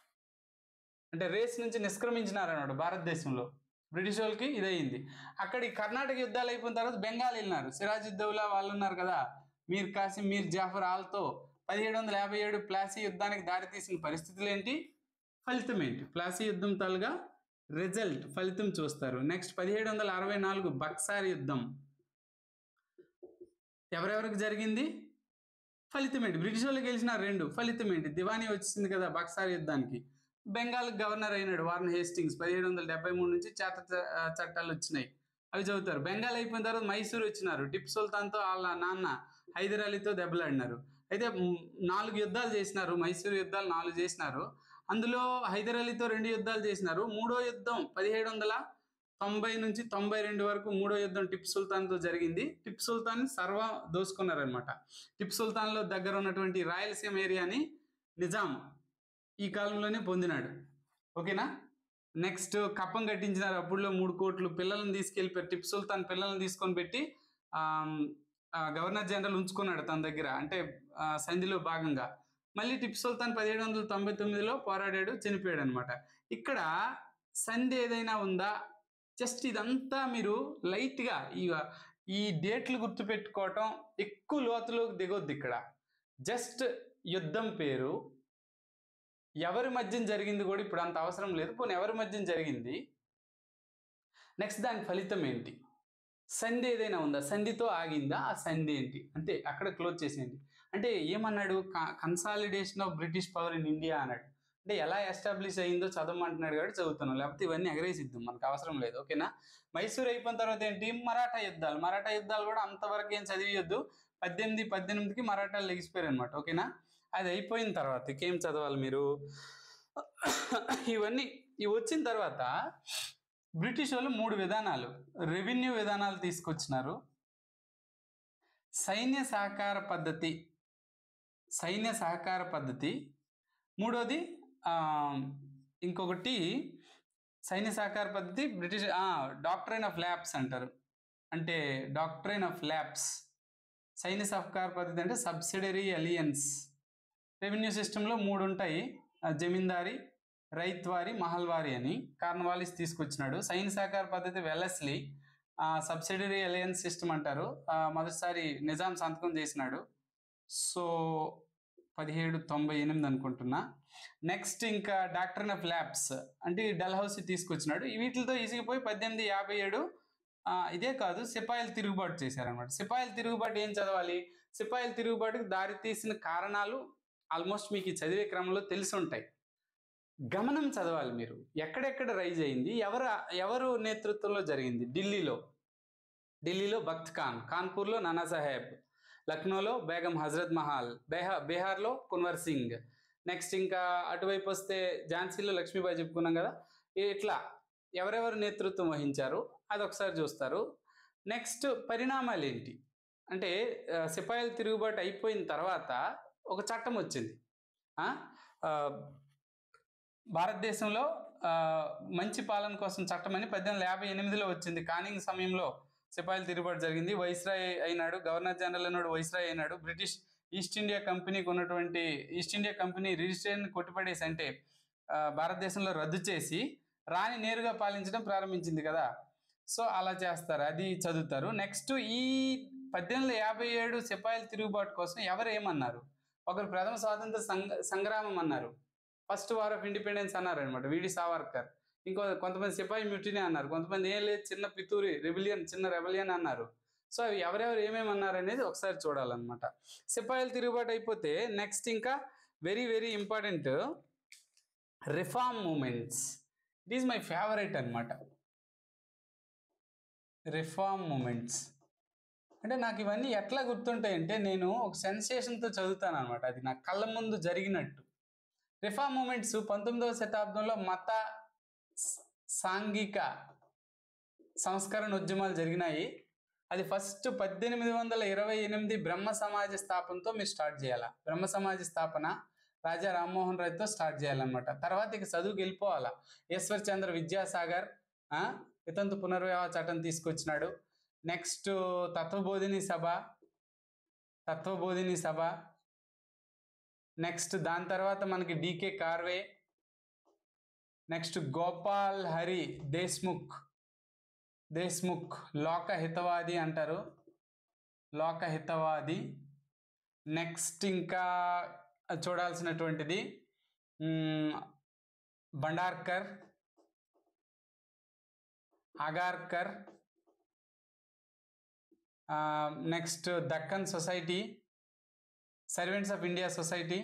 అంటే రేస్ నుంచి నిష్క్రమించినారు అన్నాడు భారతదేశంలో బ్రిటిష్ వాళ్ళకి ఇదయింది అక్కడ ఈ కర్ణాటక యుద్ధాలు అయిపోయిన తర్వాత బెంగాల్ వెళ్ళినారు సిరాజుద్దౌలా వాళ్ళు ఉన్నారు కదా మీర్ కాసిం మీర్ జాఫర్ ఆల్తో పదిహేడు వందల యాభై ఏడు ప్లాసీ యుద్ధానికి దారితీసిన పరిస్థితులు ఏంటి ఫలితం ఏంటి ప్లాసీ యుద్ధం తాలుగా రిజల్ట్ ఫలితం చూస్తారు నెక్స్ట్ పదిహేడు వందల అరవై నాలుగు బక్సార్ యుద్ధం ఎవరెవరికి జరిగింది ఫలితం ఏంటి బ్రిటిష్ వాళ్ళు గెలిచిన రెండు ఫలితం ఏంటి దివానీ వచ్చింది కదా బక్సార్ యుద్ధానికి బెంగాల్ గవర్నర్ అయినాడు వార్న్ హేస్టింగ్స్ పదిహేడు వందల డెబ్బై మూడు నుంచి చేత చ- ఆ, చట్టాలు వచ్చినాయి అవి చదువుతారు బెంగాల్ అయిపోయిన తర్వాత మైసూర్ వచ్చినారు టిప్ సుల్తాన్తో వాళ్ళ నాన్న హైదర్ అలీతో దెబ్బలాడినారు అయితే మ్, నాలుగు యుద్ధాలు చేసినారు మైసూర్ యుద్ధాలు నాలుగు చేసినారు అందులో హైదర్ అలీతో రెండు యుద్ధాలు చేసినారు మూడో యుద్ధం పదిహేడు వందల తొంభై నుంచి తొంభై రెండు వరకు మూడో యుద్ధం టిప్ సుల్తాన్తో జరిగింది టిప్ సుల్తాన్ సర్వ దోసుకున్నారనమాట టిప్ సుల్తాన్లో దగ్గర ఉన్నటువంటి రాయలసీమ ఏరియాని నిజాం ఈ కాలంలోనే పొందినాడు ఓకేనా నెక్స్ట్ కప్పం కట్టించినారు అప్పుడులో మూడు కోట్లు పిల్లల్ని తీసుకెళ్ళిపోయారు టిప్ సుల్తాన్ పిల్లల్ని తీసుకొని పెట్టి ఆమ్, ఆ, గవర్నర్ జనరల్ ఉంచుకున్నాడు తన దగ్గర అంటే ఆ, సంధిలో భాగంగా మళ్ళీ టిప్ సుల్తాన్ పదిహేడు వందల తొంభై తొమ్మిదిలో పోరాడాడు చనిపోయాడు అనమాట ఇక్కడ సంధి ఏదైనా ఉందా జస్ట్ ఇదంతా మీరు లైట్గా ఈ ఈ డేట్లు గుర్తుపెట్టుకోవటం ఎక్కువ లోతులోకి దిగొద్దు ఇక్కడ జస్ట్ యుద్ధం పేరు ఎవరి మధ్యన జరిగింది కూడా ఇప్పుడు అంత అవసరం లేదు పోనీ ఎవరి మధ్యన జరిగింది నెక్స్ట్ దాని ఫలితం ఏంటి సంధి ఏదైనా ఉందా సంధితో ఆగిందా ఆ సంధి ఏంటి అంతే అక్కడ క్లోజ్ చేసేయండి అంటే ఏమన్నాడు consolidation of British power in India అన్నాడు అంటే ఎలా ఎస్టాబ్లిష్ అయిందో చదవమంటున్నాడు కాబట్టి చదువుతున్నాం లేకపోతే ఇవన్నీ ఎగరేసిద్దాం మనకు అవసరం లేదు ఓకేనా మైసూర్ అయిపోయిన తర్వాత ఏంటి మరాఠా యుద్ధాలు మరాఠా యుద్ధాలు కూడా అంతవరకు ఏం చదివియొద్దు పద్దెనిమిది పద్దెనిమిదికి మరాఠాలు లెగిసిపోయారు అనమాట ఓకేనా అది అయిపోయిన తర్వాత ఇంకేం చదవాలి మీరు ఇవన్నీ ఇవి వచ్చిన తర్వాత బ్రిటిష్ వాళ్ళు మూడు విధానాలు రెవెన్యూ విధానాలు తీసుకొచ్చినారు సైన్య సహకార పద్ధతి సైన్య సహకార పద్ధతి మూడోది ఆ, ఇంకొకటి సైన్య సహకార పద్ధతి బ్రిటిష్ డాక్టరైన్ ఆఫ్ ల్యాబ్స్ అంటారు అంటే డాక్టరైన్ ఆఫ్ ల్యాబ్స్ సైన్య సహకార పద్ధతి అంటే సబ్సిడరీ అలియన్స్ రెవెన్యూ సిస్టంలో మూడు ఉంటాయి ఆ, జమీందారీ రైత్వారి మహల్వారి అని కార్నవాలిస్ తీసుకొచ్చినాడు సైన్య సహకార పద్ధతి వెలస్లీ సబ్సిడరీ అలయన్స్ సిస్టమ్ అంటారు ఆ, మొదటిసారి నిజాం సంతకం చేసినాడు సో పదిహేడు తొంభై ఎనిమిది అనుకుంటున్నా నెక్స్ట్ ఇంకా డాక్టర్ ఆఫ్ ల్యాబ్స్ అంటే డల్హౌసీ తీసుకొచ్చినాడు ఈ వీటితో ఈసిగిపోయి పద్దెనిమిది యాభై ఏడు ఆ, ఇదే కాదు సిపాయిలు తిరుగుబాటు చేశారనమాట సిపాయిలు తిరుగుబాటు ఏం చదవాలి సిపాయిల తిరుగుబాటుకు దారి తీసిన కారణాలు ఆల్మోస్ట్ మీకు ఈ చదివే క్రమంలో తెలిసి ఉంటాయి గమనం చదవాలి మీరు ఎక్కడెక్కడ రైజ్ అయింది ఎవరు ఎవరు నేతృత్వంలో జరిగింది ఢిల్లీలో ఢిల్లీలో బఖ్త్ ఖాన్ కాన్పూర్లో నానా సాహెబ్ లక్నోలో బేగం హజరత్ మహల్ బేహా బీహార్లో కున్వర్ సింగ్ నెక్స్ట్ ఇంకా అటువైపు వస్తే ఝాన్సీలో లక్ష్మీబాయి చెప్పుకున్నాం కదా ఇట్లా ఎవరెవరు నేతృత్వం వహించారు అది ఒకసారి చూస్తారు నెక్స్ట్ పరిణామాలు ఏంటి అంటే ఆ, సిపాయిల తిరుగుబాటు అయిపోయిన తర్వాత ఒక చట్టం వచ్చింది ఆ, ఆ, భారతదేశంలో ఆ, మంచి పాలన కోసం చట్టం అని పద్దెనిమిది వందల యాభై ఎనిమిదిలో వచ్చింది కానింగ్ సమయంలో సిపాయిల తిరుగుబాటు జరిగింది వైస్రాయ్ అయినాడు గవర్నర్ జనరల్ అయినాడు వైస్రాయ్ అయినాడు బ్రిటిష్ ఈస్ట్ ఇండియా కంపెనీకి ఉన్నటువంటి ఈస్ట్ ఇండియా కంపెనీ రిజిస్ట్రేషన్ కొట్టిపడేసి అంటే ఆ, భారతదేశంలో రద్దు చేసి రాణి నేరుగా పాలించడం ప్రారంభించింది కదా సో అలా చేస్తారు అది చదువుతారు నెక్స్ట్ ఈ పద్దెనిమిది వందల యాభై ఏడు సిపాయిల తిరుగుబాటు కోసం ఎవరు ఏమన్నారు ఒకరు ప్రథమ స్వాతంత్ర సంగ సంగ్రామం అన్నారు ఫస్ట్ వార్ ఆఫ్ ఇండిపెండెన్స్ అన్నారు అనమాట విడి సావర్కర్ ఇంకో కొంతమంది సిపాయి మ్యూటినీ అన్నారు కొంతమంది ఏం లేదు చిన్న పితూరి రెబిలియన్ చిన్న రెబలియన్ అన్నారు సో అవి ఎవరెవరు ఏమేమి అన్నారు అనేది ఒకసారి చూడాలన్నమాట సిపాయిలు తిరుగుబాటు అయిపోతే నెక్స్ట్ ఇంకా very very important reform movements it is my favourite అన్నమాట రిఫార్మ్ మూమెంట్స్ అంటే నాకు ఇవన్నీ ఎట్లా గుర్తుంటాయంటే నేను ఒక సెన్సేషన్తో చదువుతాను అనమాట అది నా కళ్ళ ముందు జరిగినట్టు రిఫార్మ్ మూమెంట్స్ పంతొమ్మిదవ శతాబ్దంలో మత స- సాంఘిక సంస్కరణ ఉద్యమాలు జరిగినాయి అది ఫస్ట్ పద్దెనిమిది వందల ఇరవై ఎనిమిది బ్రహ్మ సమాజ స్థాపనతో మీరు స్టార్ట్ చేయాలా బ్రహ్మ సమాజ స్థాపన రాజా రామ్మోహన్ రాయ్తో స్టార్ట్ చేయాలన్నమాట తర్వాత ఇక చదువుకి వెళ్ళిపోవాలా ఈశ్వర్ చంద్ర విద్యాసాగర్ ఆ, వితంతు పునర్వివాహ చట్టం తీసుకొచ్చినాడు నెక్స్ట్ తత్వబోధిని సభ తత్వబోధిని సభ నెక్స్ట్ దాని తర్వాత మనకి D K Karve next Gopal Hari Deshmukh Deshmukh Lokhitwadi అంటారు లోక హితవాది నెక్స్ట్ ఇంకా చూడాల్సినటువంటిది మ్, Bhandarkar Agarkar next Deccan society servants of India society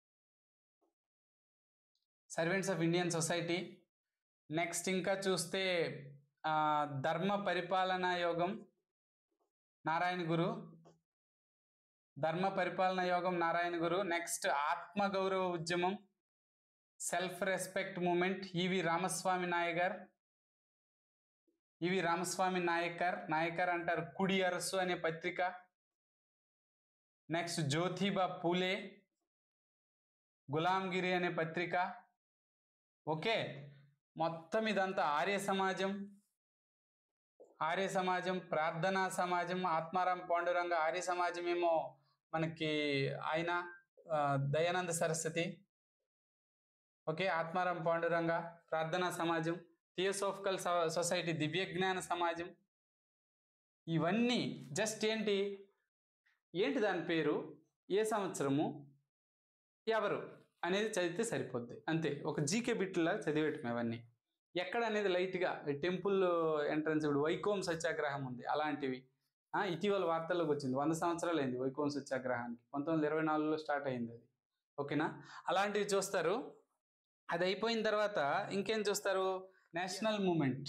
servants of Indian society next ఇంకా చూస్తే ఆ, ధర్మ పరిపాలనా యోగం నారాయణ గురు ధర్మ పరిపాలన యోగం నారాయణ గురు నెక్స్ట్ ఆత్మ గౌరవ ఉద్యమం self respect movement E V Ramaswamy Naicker E V Ramaswamy Naicker Naicker అంటారు కుడి అరసు అనే పత్రిక నెక్స్ట్ జ్యోతిబా పూలే గులాంగిరి అనే పత్రిక ఓకే మొత్తం ఇదంతా ఆర్య సమాజం ఆర్య సమాజం ప్రార్థనా సమాజం ఆత్మారాం పాండురంగ ఆర్య సమాజం ఏమో మనకి ఆయన ఆ, దయానంద సరస్వతి ఓకే ఆత్మారాం పాండురంగ ప్రార్థనా సమాజం థియోసోఫికల్ సొసైటీ దివ్య జ్ఞాన సమాజం ఇవన్నీ జస్ట్ ఏంటి ఏంటి దాని పేరు ఏ సంవత్సరము ఎవరు అనేది చదివితే సరిపోద్ది అంతే ఒక జీకే బిట్లా చదివేయటం ఇవన్నీ ఎక్కడ అనేది లైట్గా టెంపుల్ ఎంట్రన్స్ ఇప్పుడు వైకోం సత్యాగ్రహం ఉంది అలాంటివి ఆ, ఇటీవల వార్తల్లోకి వచ్చింది వంద సంవత్సరాలు అయింది వైకోం సత్యాగ్రహానికి పంతొమ్మిది వందల ఇరవై నాలుగులో స్టార్ట్ అయింది అది ఓకేనా అలాంటివి చూస్తారు అది అయిపోయిన తర్వాత ఇంకేం చూస్తారు నేషనల్ మూమెంట్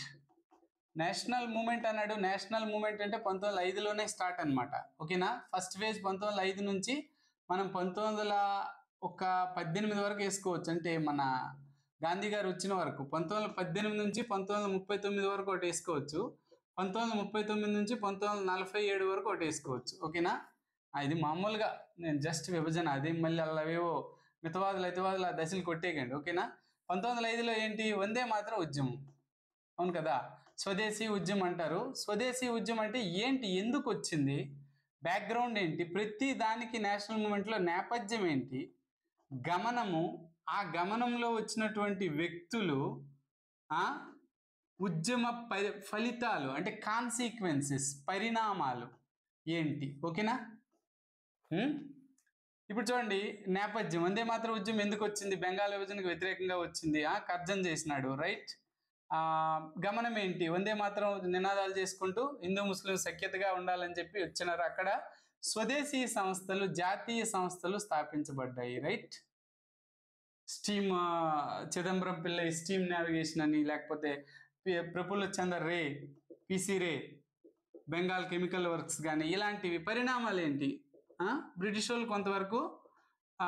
నేషనల్ మూమెంట్ అన్నాడు నేషనల్ మూమెంట్ అంటే పంతొమ్మిది వందల ఐదులోనే స్టార్ట్ అన్నమాట ఓకేనా ఫస్ట్ ఫేజ్ పంతొమ్మిది వందల ఐదు నుంచి మనం పంతొమ్మిది వందల ఒక పద్దెనిమిది వరకు వేసుకోవచ్చు అంటే మన గాంధీ గారు వచ్చిన వరకు పంతొమ్మిది వందల పద్దెనిమిది నుంచి పంతొమ్మిది వందల ముప్పై తొమ్మిది వరకు ఒకటి వేసుకోవచ్చు పంతొమ్మిది వందల ముప్పై తొమ్మిది నుంచి పంతొమ్మిది వందల నలభై ఏడు వరకు ఒకటి వేసుకోవచ్చు ఓకేనా ఆ, ఇది మామూలుగా నేను జస్ట్ విభజన అదే మళ్ళీ అలావేవో మితవాదులు అతివాదులు ఆ దశలు కొట్టేయకండి ఓకేనా పంతొమ్మిది వందల ఐదులో ఏంటి వందే మాత్రం ఉద్యమం అవును కదా స్వదేశీ ఉద్యమం అంటారు స్వదేశీ ఉద్యమం అంటే ఏంటి ఎందుకు వచ్చింది బ్యాక్గ్రౌండ్ ఏంటి ప్రతి దానికి నేషనల్ మూమెంట్లో నేపథ్యం ఏంటి గమనము ఆ గమనంలో వచ్చినటువంటి వ్యక్తులు ఆ ఉద్యమ పరి ఫలితాలు అంటే కాన్సిక్వెన్సెస్ పరిణామాలు ఏంటి ఓకేనా హ్మ్? ఇప్పుడు చూడండి నేపథ్యం వందే మాత్రం ఉద్యమం ఎందుకు వచ్చింది బెంగాల్ విభజనకు వ్యతిరేకంగా వచ్చింది ఆ కర్జన్ చేసినాడు రైట్ ఆ గమనం ఏంటి వందే మాత్రం నినాదాలు చేసుకుంటూ హిందూ ముస్లిం సఖ్యతగా ఉండాలని చెప్పి వచ్చినారు అక్కడ స్వదేశీ సంస్థలు జాతీయ సంస్థలు స్థాపించబడ్డాయి రైట్ స్టీమ్ ఆ, చిదంబరం పిల్లై స్టీమ్ నావిగేషన్ అని లేకపోతే పి- Prafulla Chandra Ray PC Ray Bengal chemical works కానీ ఇలాంటివి పరిణామాలు ఏంటి ఆ, బ్రిటిష్ వాళ్ళు కొంతవరకు ఆ,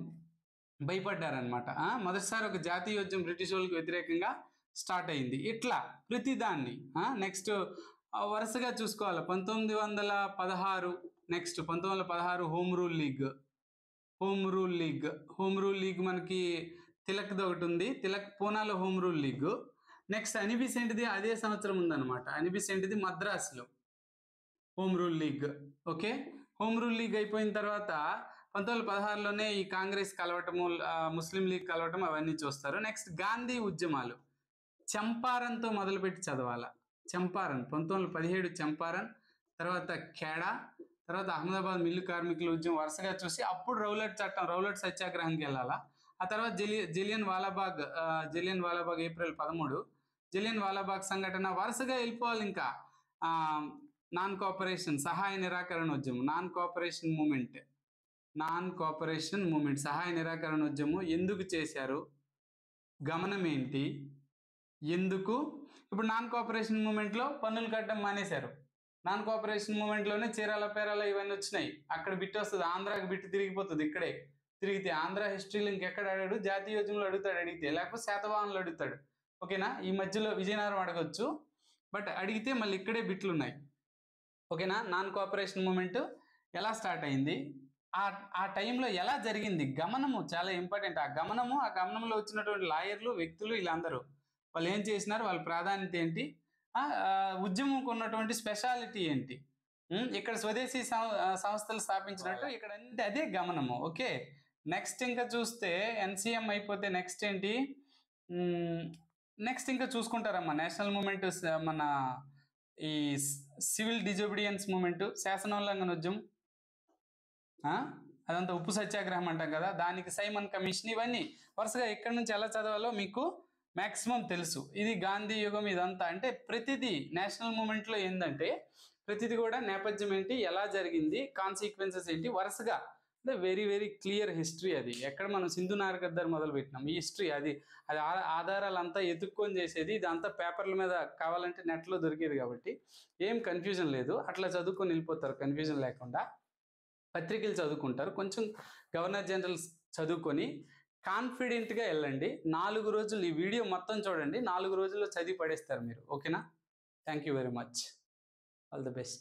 భయపడ్డారనమాట ఆ, మొదటిసారి ఒక జాతీయోద్యమం బ్రిటిష్ వాళ్ళకి వ్యతిరేకంగా స్టార్ట్ అయింది ఇట్లా ప్రతిదాన్ని నెక్స్ట్ వరుసగా చూసుకోవాలి పంతొమ్మిది వందల పదహారు నెక్స్ట్ పంతొమ్మిది వందల పదహారు home rule league home rule league home rule league మనకి తిలక్ది ఒకటి ఉంది తిలక్ పూనాలో హోమ్ రూల్ లీగ్ నెక్స్ట్ అనిబిసెంట్ది అదే సంవత్సరం ఉందన్నమాట అనిబిసెంట్ది మద్రాసులో home rule league okay home rule league అయిపోయిన తర్వాత పంతొమ్మిది వందల పదహారులోనే ఈ కాంగ్రెస్ కలవటము ఆ, ముస్లిం లీగ్ కలవటం అవన్నీ చూస్తారు నెక్స్ట్ గాంధీ ఉద్యమాలు చంపారన్తో మొదలుపెట్టి చదవాల చంపారన్ పంతొమ్మిది వందల పదిహేడు చంపారన్ తర్వాత ఖేడా తర్వాత అహ్మదాబాద్ మిల్లు కార్మికుల ఉద్యమం వరుసగా చూసి అప్పుడు రౌలట్ చట్టం రౌలట్ సత్యాగ్రహంకి వెళ్ళాలా ఆ తర్వాత జలి జలియన్ వాలాబాగ్ ఆ, జలియన్ వాలాబాగ్ ఏప్రిల్ పదమూడు జలియన్ వాలాబాగ్ సంఘటన వరుసగా వెళ్ళిపోవాలి ఇంకా ఆ, నాన్ కోఆపరేషన్ సహాయ నిరాకరణ ఉద్యమం non cooperation movement non cooperation movement సహాయ నిరాకరణ ఉద్యమం ఎందుకు చేశారు గమనం ఏంటి ఎందుకు ఇప్పుడు నాన్ కోఆపరేషన్ మూమెంట్లో పన్నులు కట్టడం మానేశారు నాన్ కోఆపరేషన్ మూమెంట్లోనే చీరాల పేరాల ఇవన్నీ వచ్చినాయి అక్కడ బిట్ వస్తుంది ఆంధ్రాకి బిట్ తిరిగిపోతుంది ఇక్కడే తిరిగితే ఆంధ్ర హిస్టరీలో ఇంకెక్కడ అడిగాడు జాతీయోద్యమంలో అడుగుతాడు అడిగితే లేకపోతే శాతవాహనంలో అడుగుతాడు ఓకేనా ఈ మధ్యలో విజయనగరం అడగొచ్చు బట్ అడిగితే మళ్ళీ ఇక్కడే బిట్లు ఉన్నాయి ఓకేనా నాన్ కోఆపరేషన్ మూమెంట్ ఎలా స్టార్ట్ అయింది ఆ ఆ టైంలో ఎలా జరిగింది గమనము చాలా ఇంపార్టెంట్ ఆ గమనము ఆ గమనంలో వచ్చినటువంటి లాయర్లు వ్యక్తులు వీళ్ళందరూ వాళ్ళు ఏం చేసినారు వాళ్ళ ప్రాధాన్యత ఏంటి ఆ, ఆ, ఉద్యమంకు ఉన్నటువంటి స్పెషాలిటీ ఏంటి ఉమ్, ఇక్కడ స్వదేశీ సం- ఆ, సంస్థలు స్థాపించినట్టు ఇక్కడ అంటే అదే గమనము ఓకే నెక్స్ట్ ఇంకా చూస్తే ఎన్సిఎం అయిపోతే నెక్స్ట్ ఏంటి నెక్స్ట్ ఇంకా చూసుకుంటారమ్మా నేషనల్ మూమెంట్ మన ఈ సివిల్ డిజోబిడియన్స్ మూమెంట్ శాసనోల్లంఘన ఉద్యమం ఆ? అదంతా ఉప్పు సత్యాగ్రహం అంటాం కదా దానికి సైమన్ కమిషన్ ఇవన్నీ వరుసగా ఎక్కడి నుంచి ఎలా చదవాలో మీకు మాక్సిమం తెలుసు ఇది గాంధీ యుగం ఇదంతా అంటే ప్రతిదీ నేషనల్ మూమెంట్లో ఏంటంటే ప్రతిదీ కూడా నేపథ్యం ఏంటి ఎలా జరిగింది కాన్సిక్వెన్సెస్ ఏంటి వరుసగా అంటే వెరీ వెరీ క్లియర్ హిస్టరీ అది ఎక్కడ మనం సింధు నారకద్దరు మొదలు పెట్టినాం ఈ హిస్టరీ అది అది ఆ- ఆధారాలంతా ఎత్తుక్కొని చేసేది ఇదంతా పేపర్ల మీద కావాలంటే నెట్లో దొరికేది కాబట్టి ఏం కన్ఫ్యూజన్ లేదు అట్లా చదువుకొని వెళ్ళిపోతారు కన్ఫ్యూజన్ లేకుండా పత్రికలు చదువుకుంటారు కొంచెం గవర్నర్ జనరల్ చదువుకొని కాన్ఫిడెంట్గా వెళ్ళండి నాలుగు రోజులు ఈ వీడియో మొత్తం చూడండి నాలుగు రోజుల్లో చదివి పడేస్తారు మీరు ఓకేనా thank you very much all the best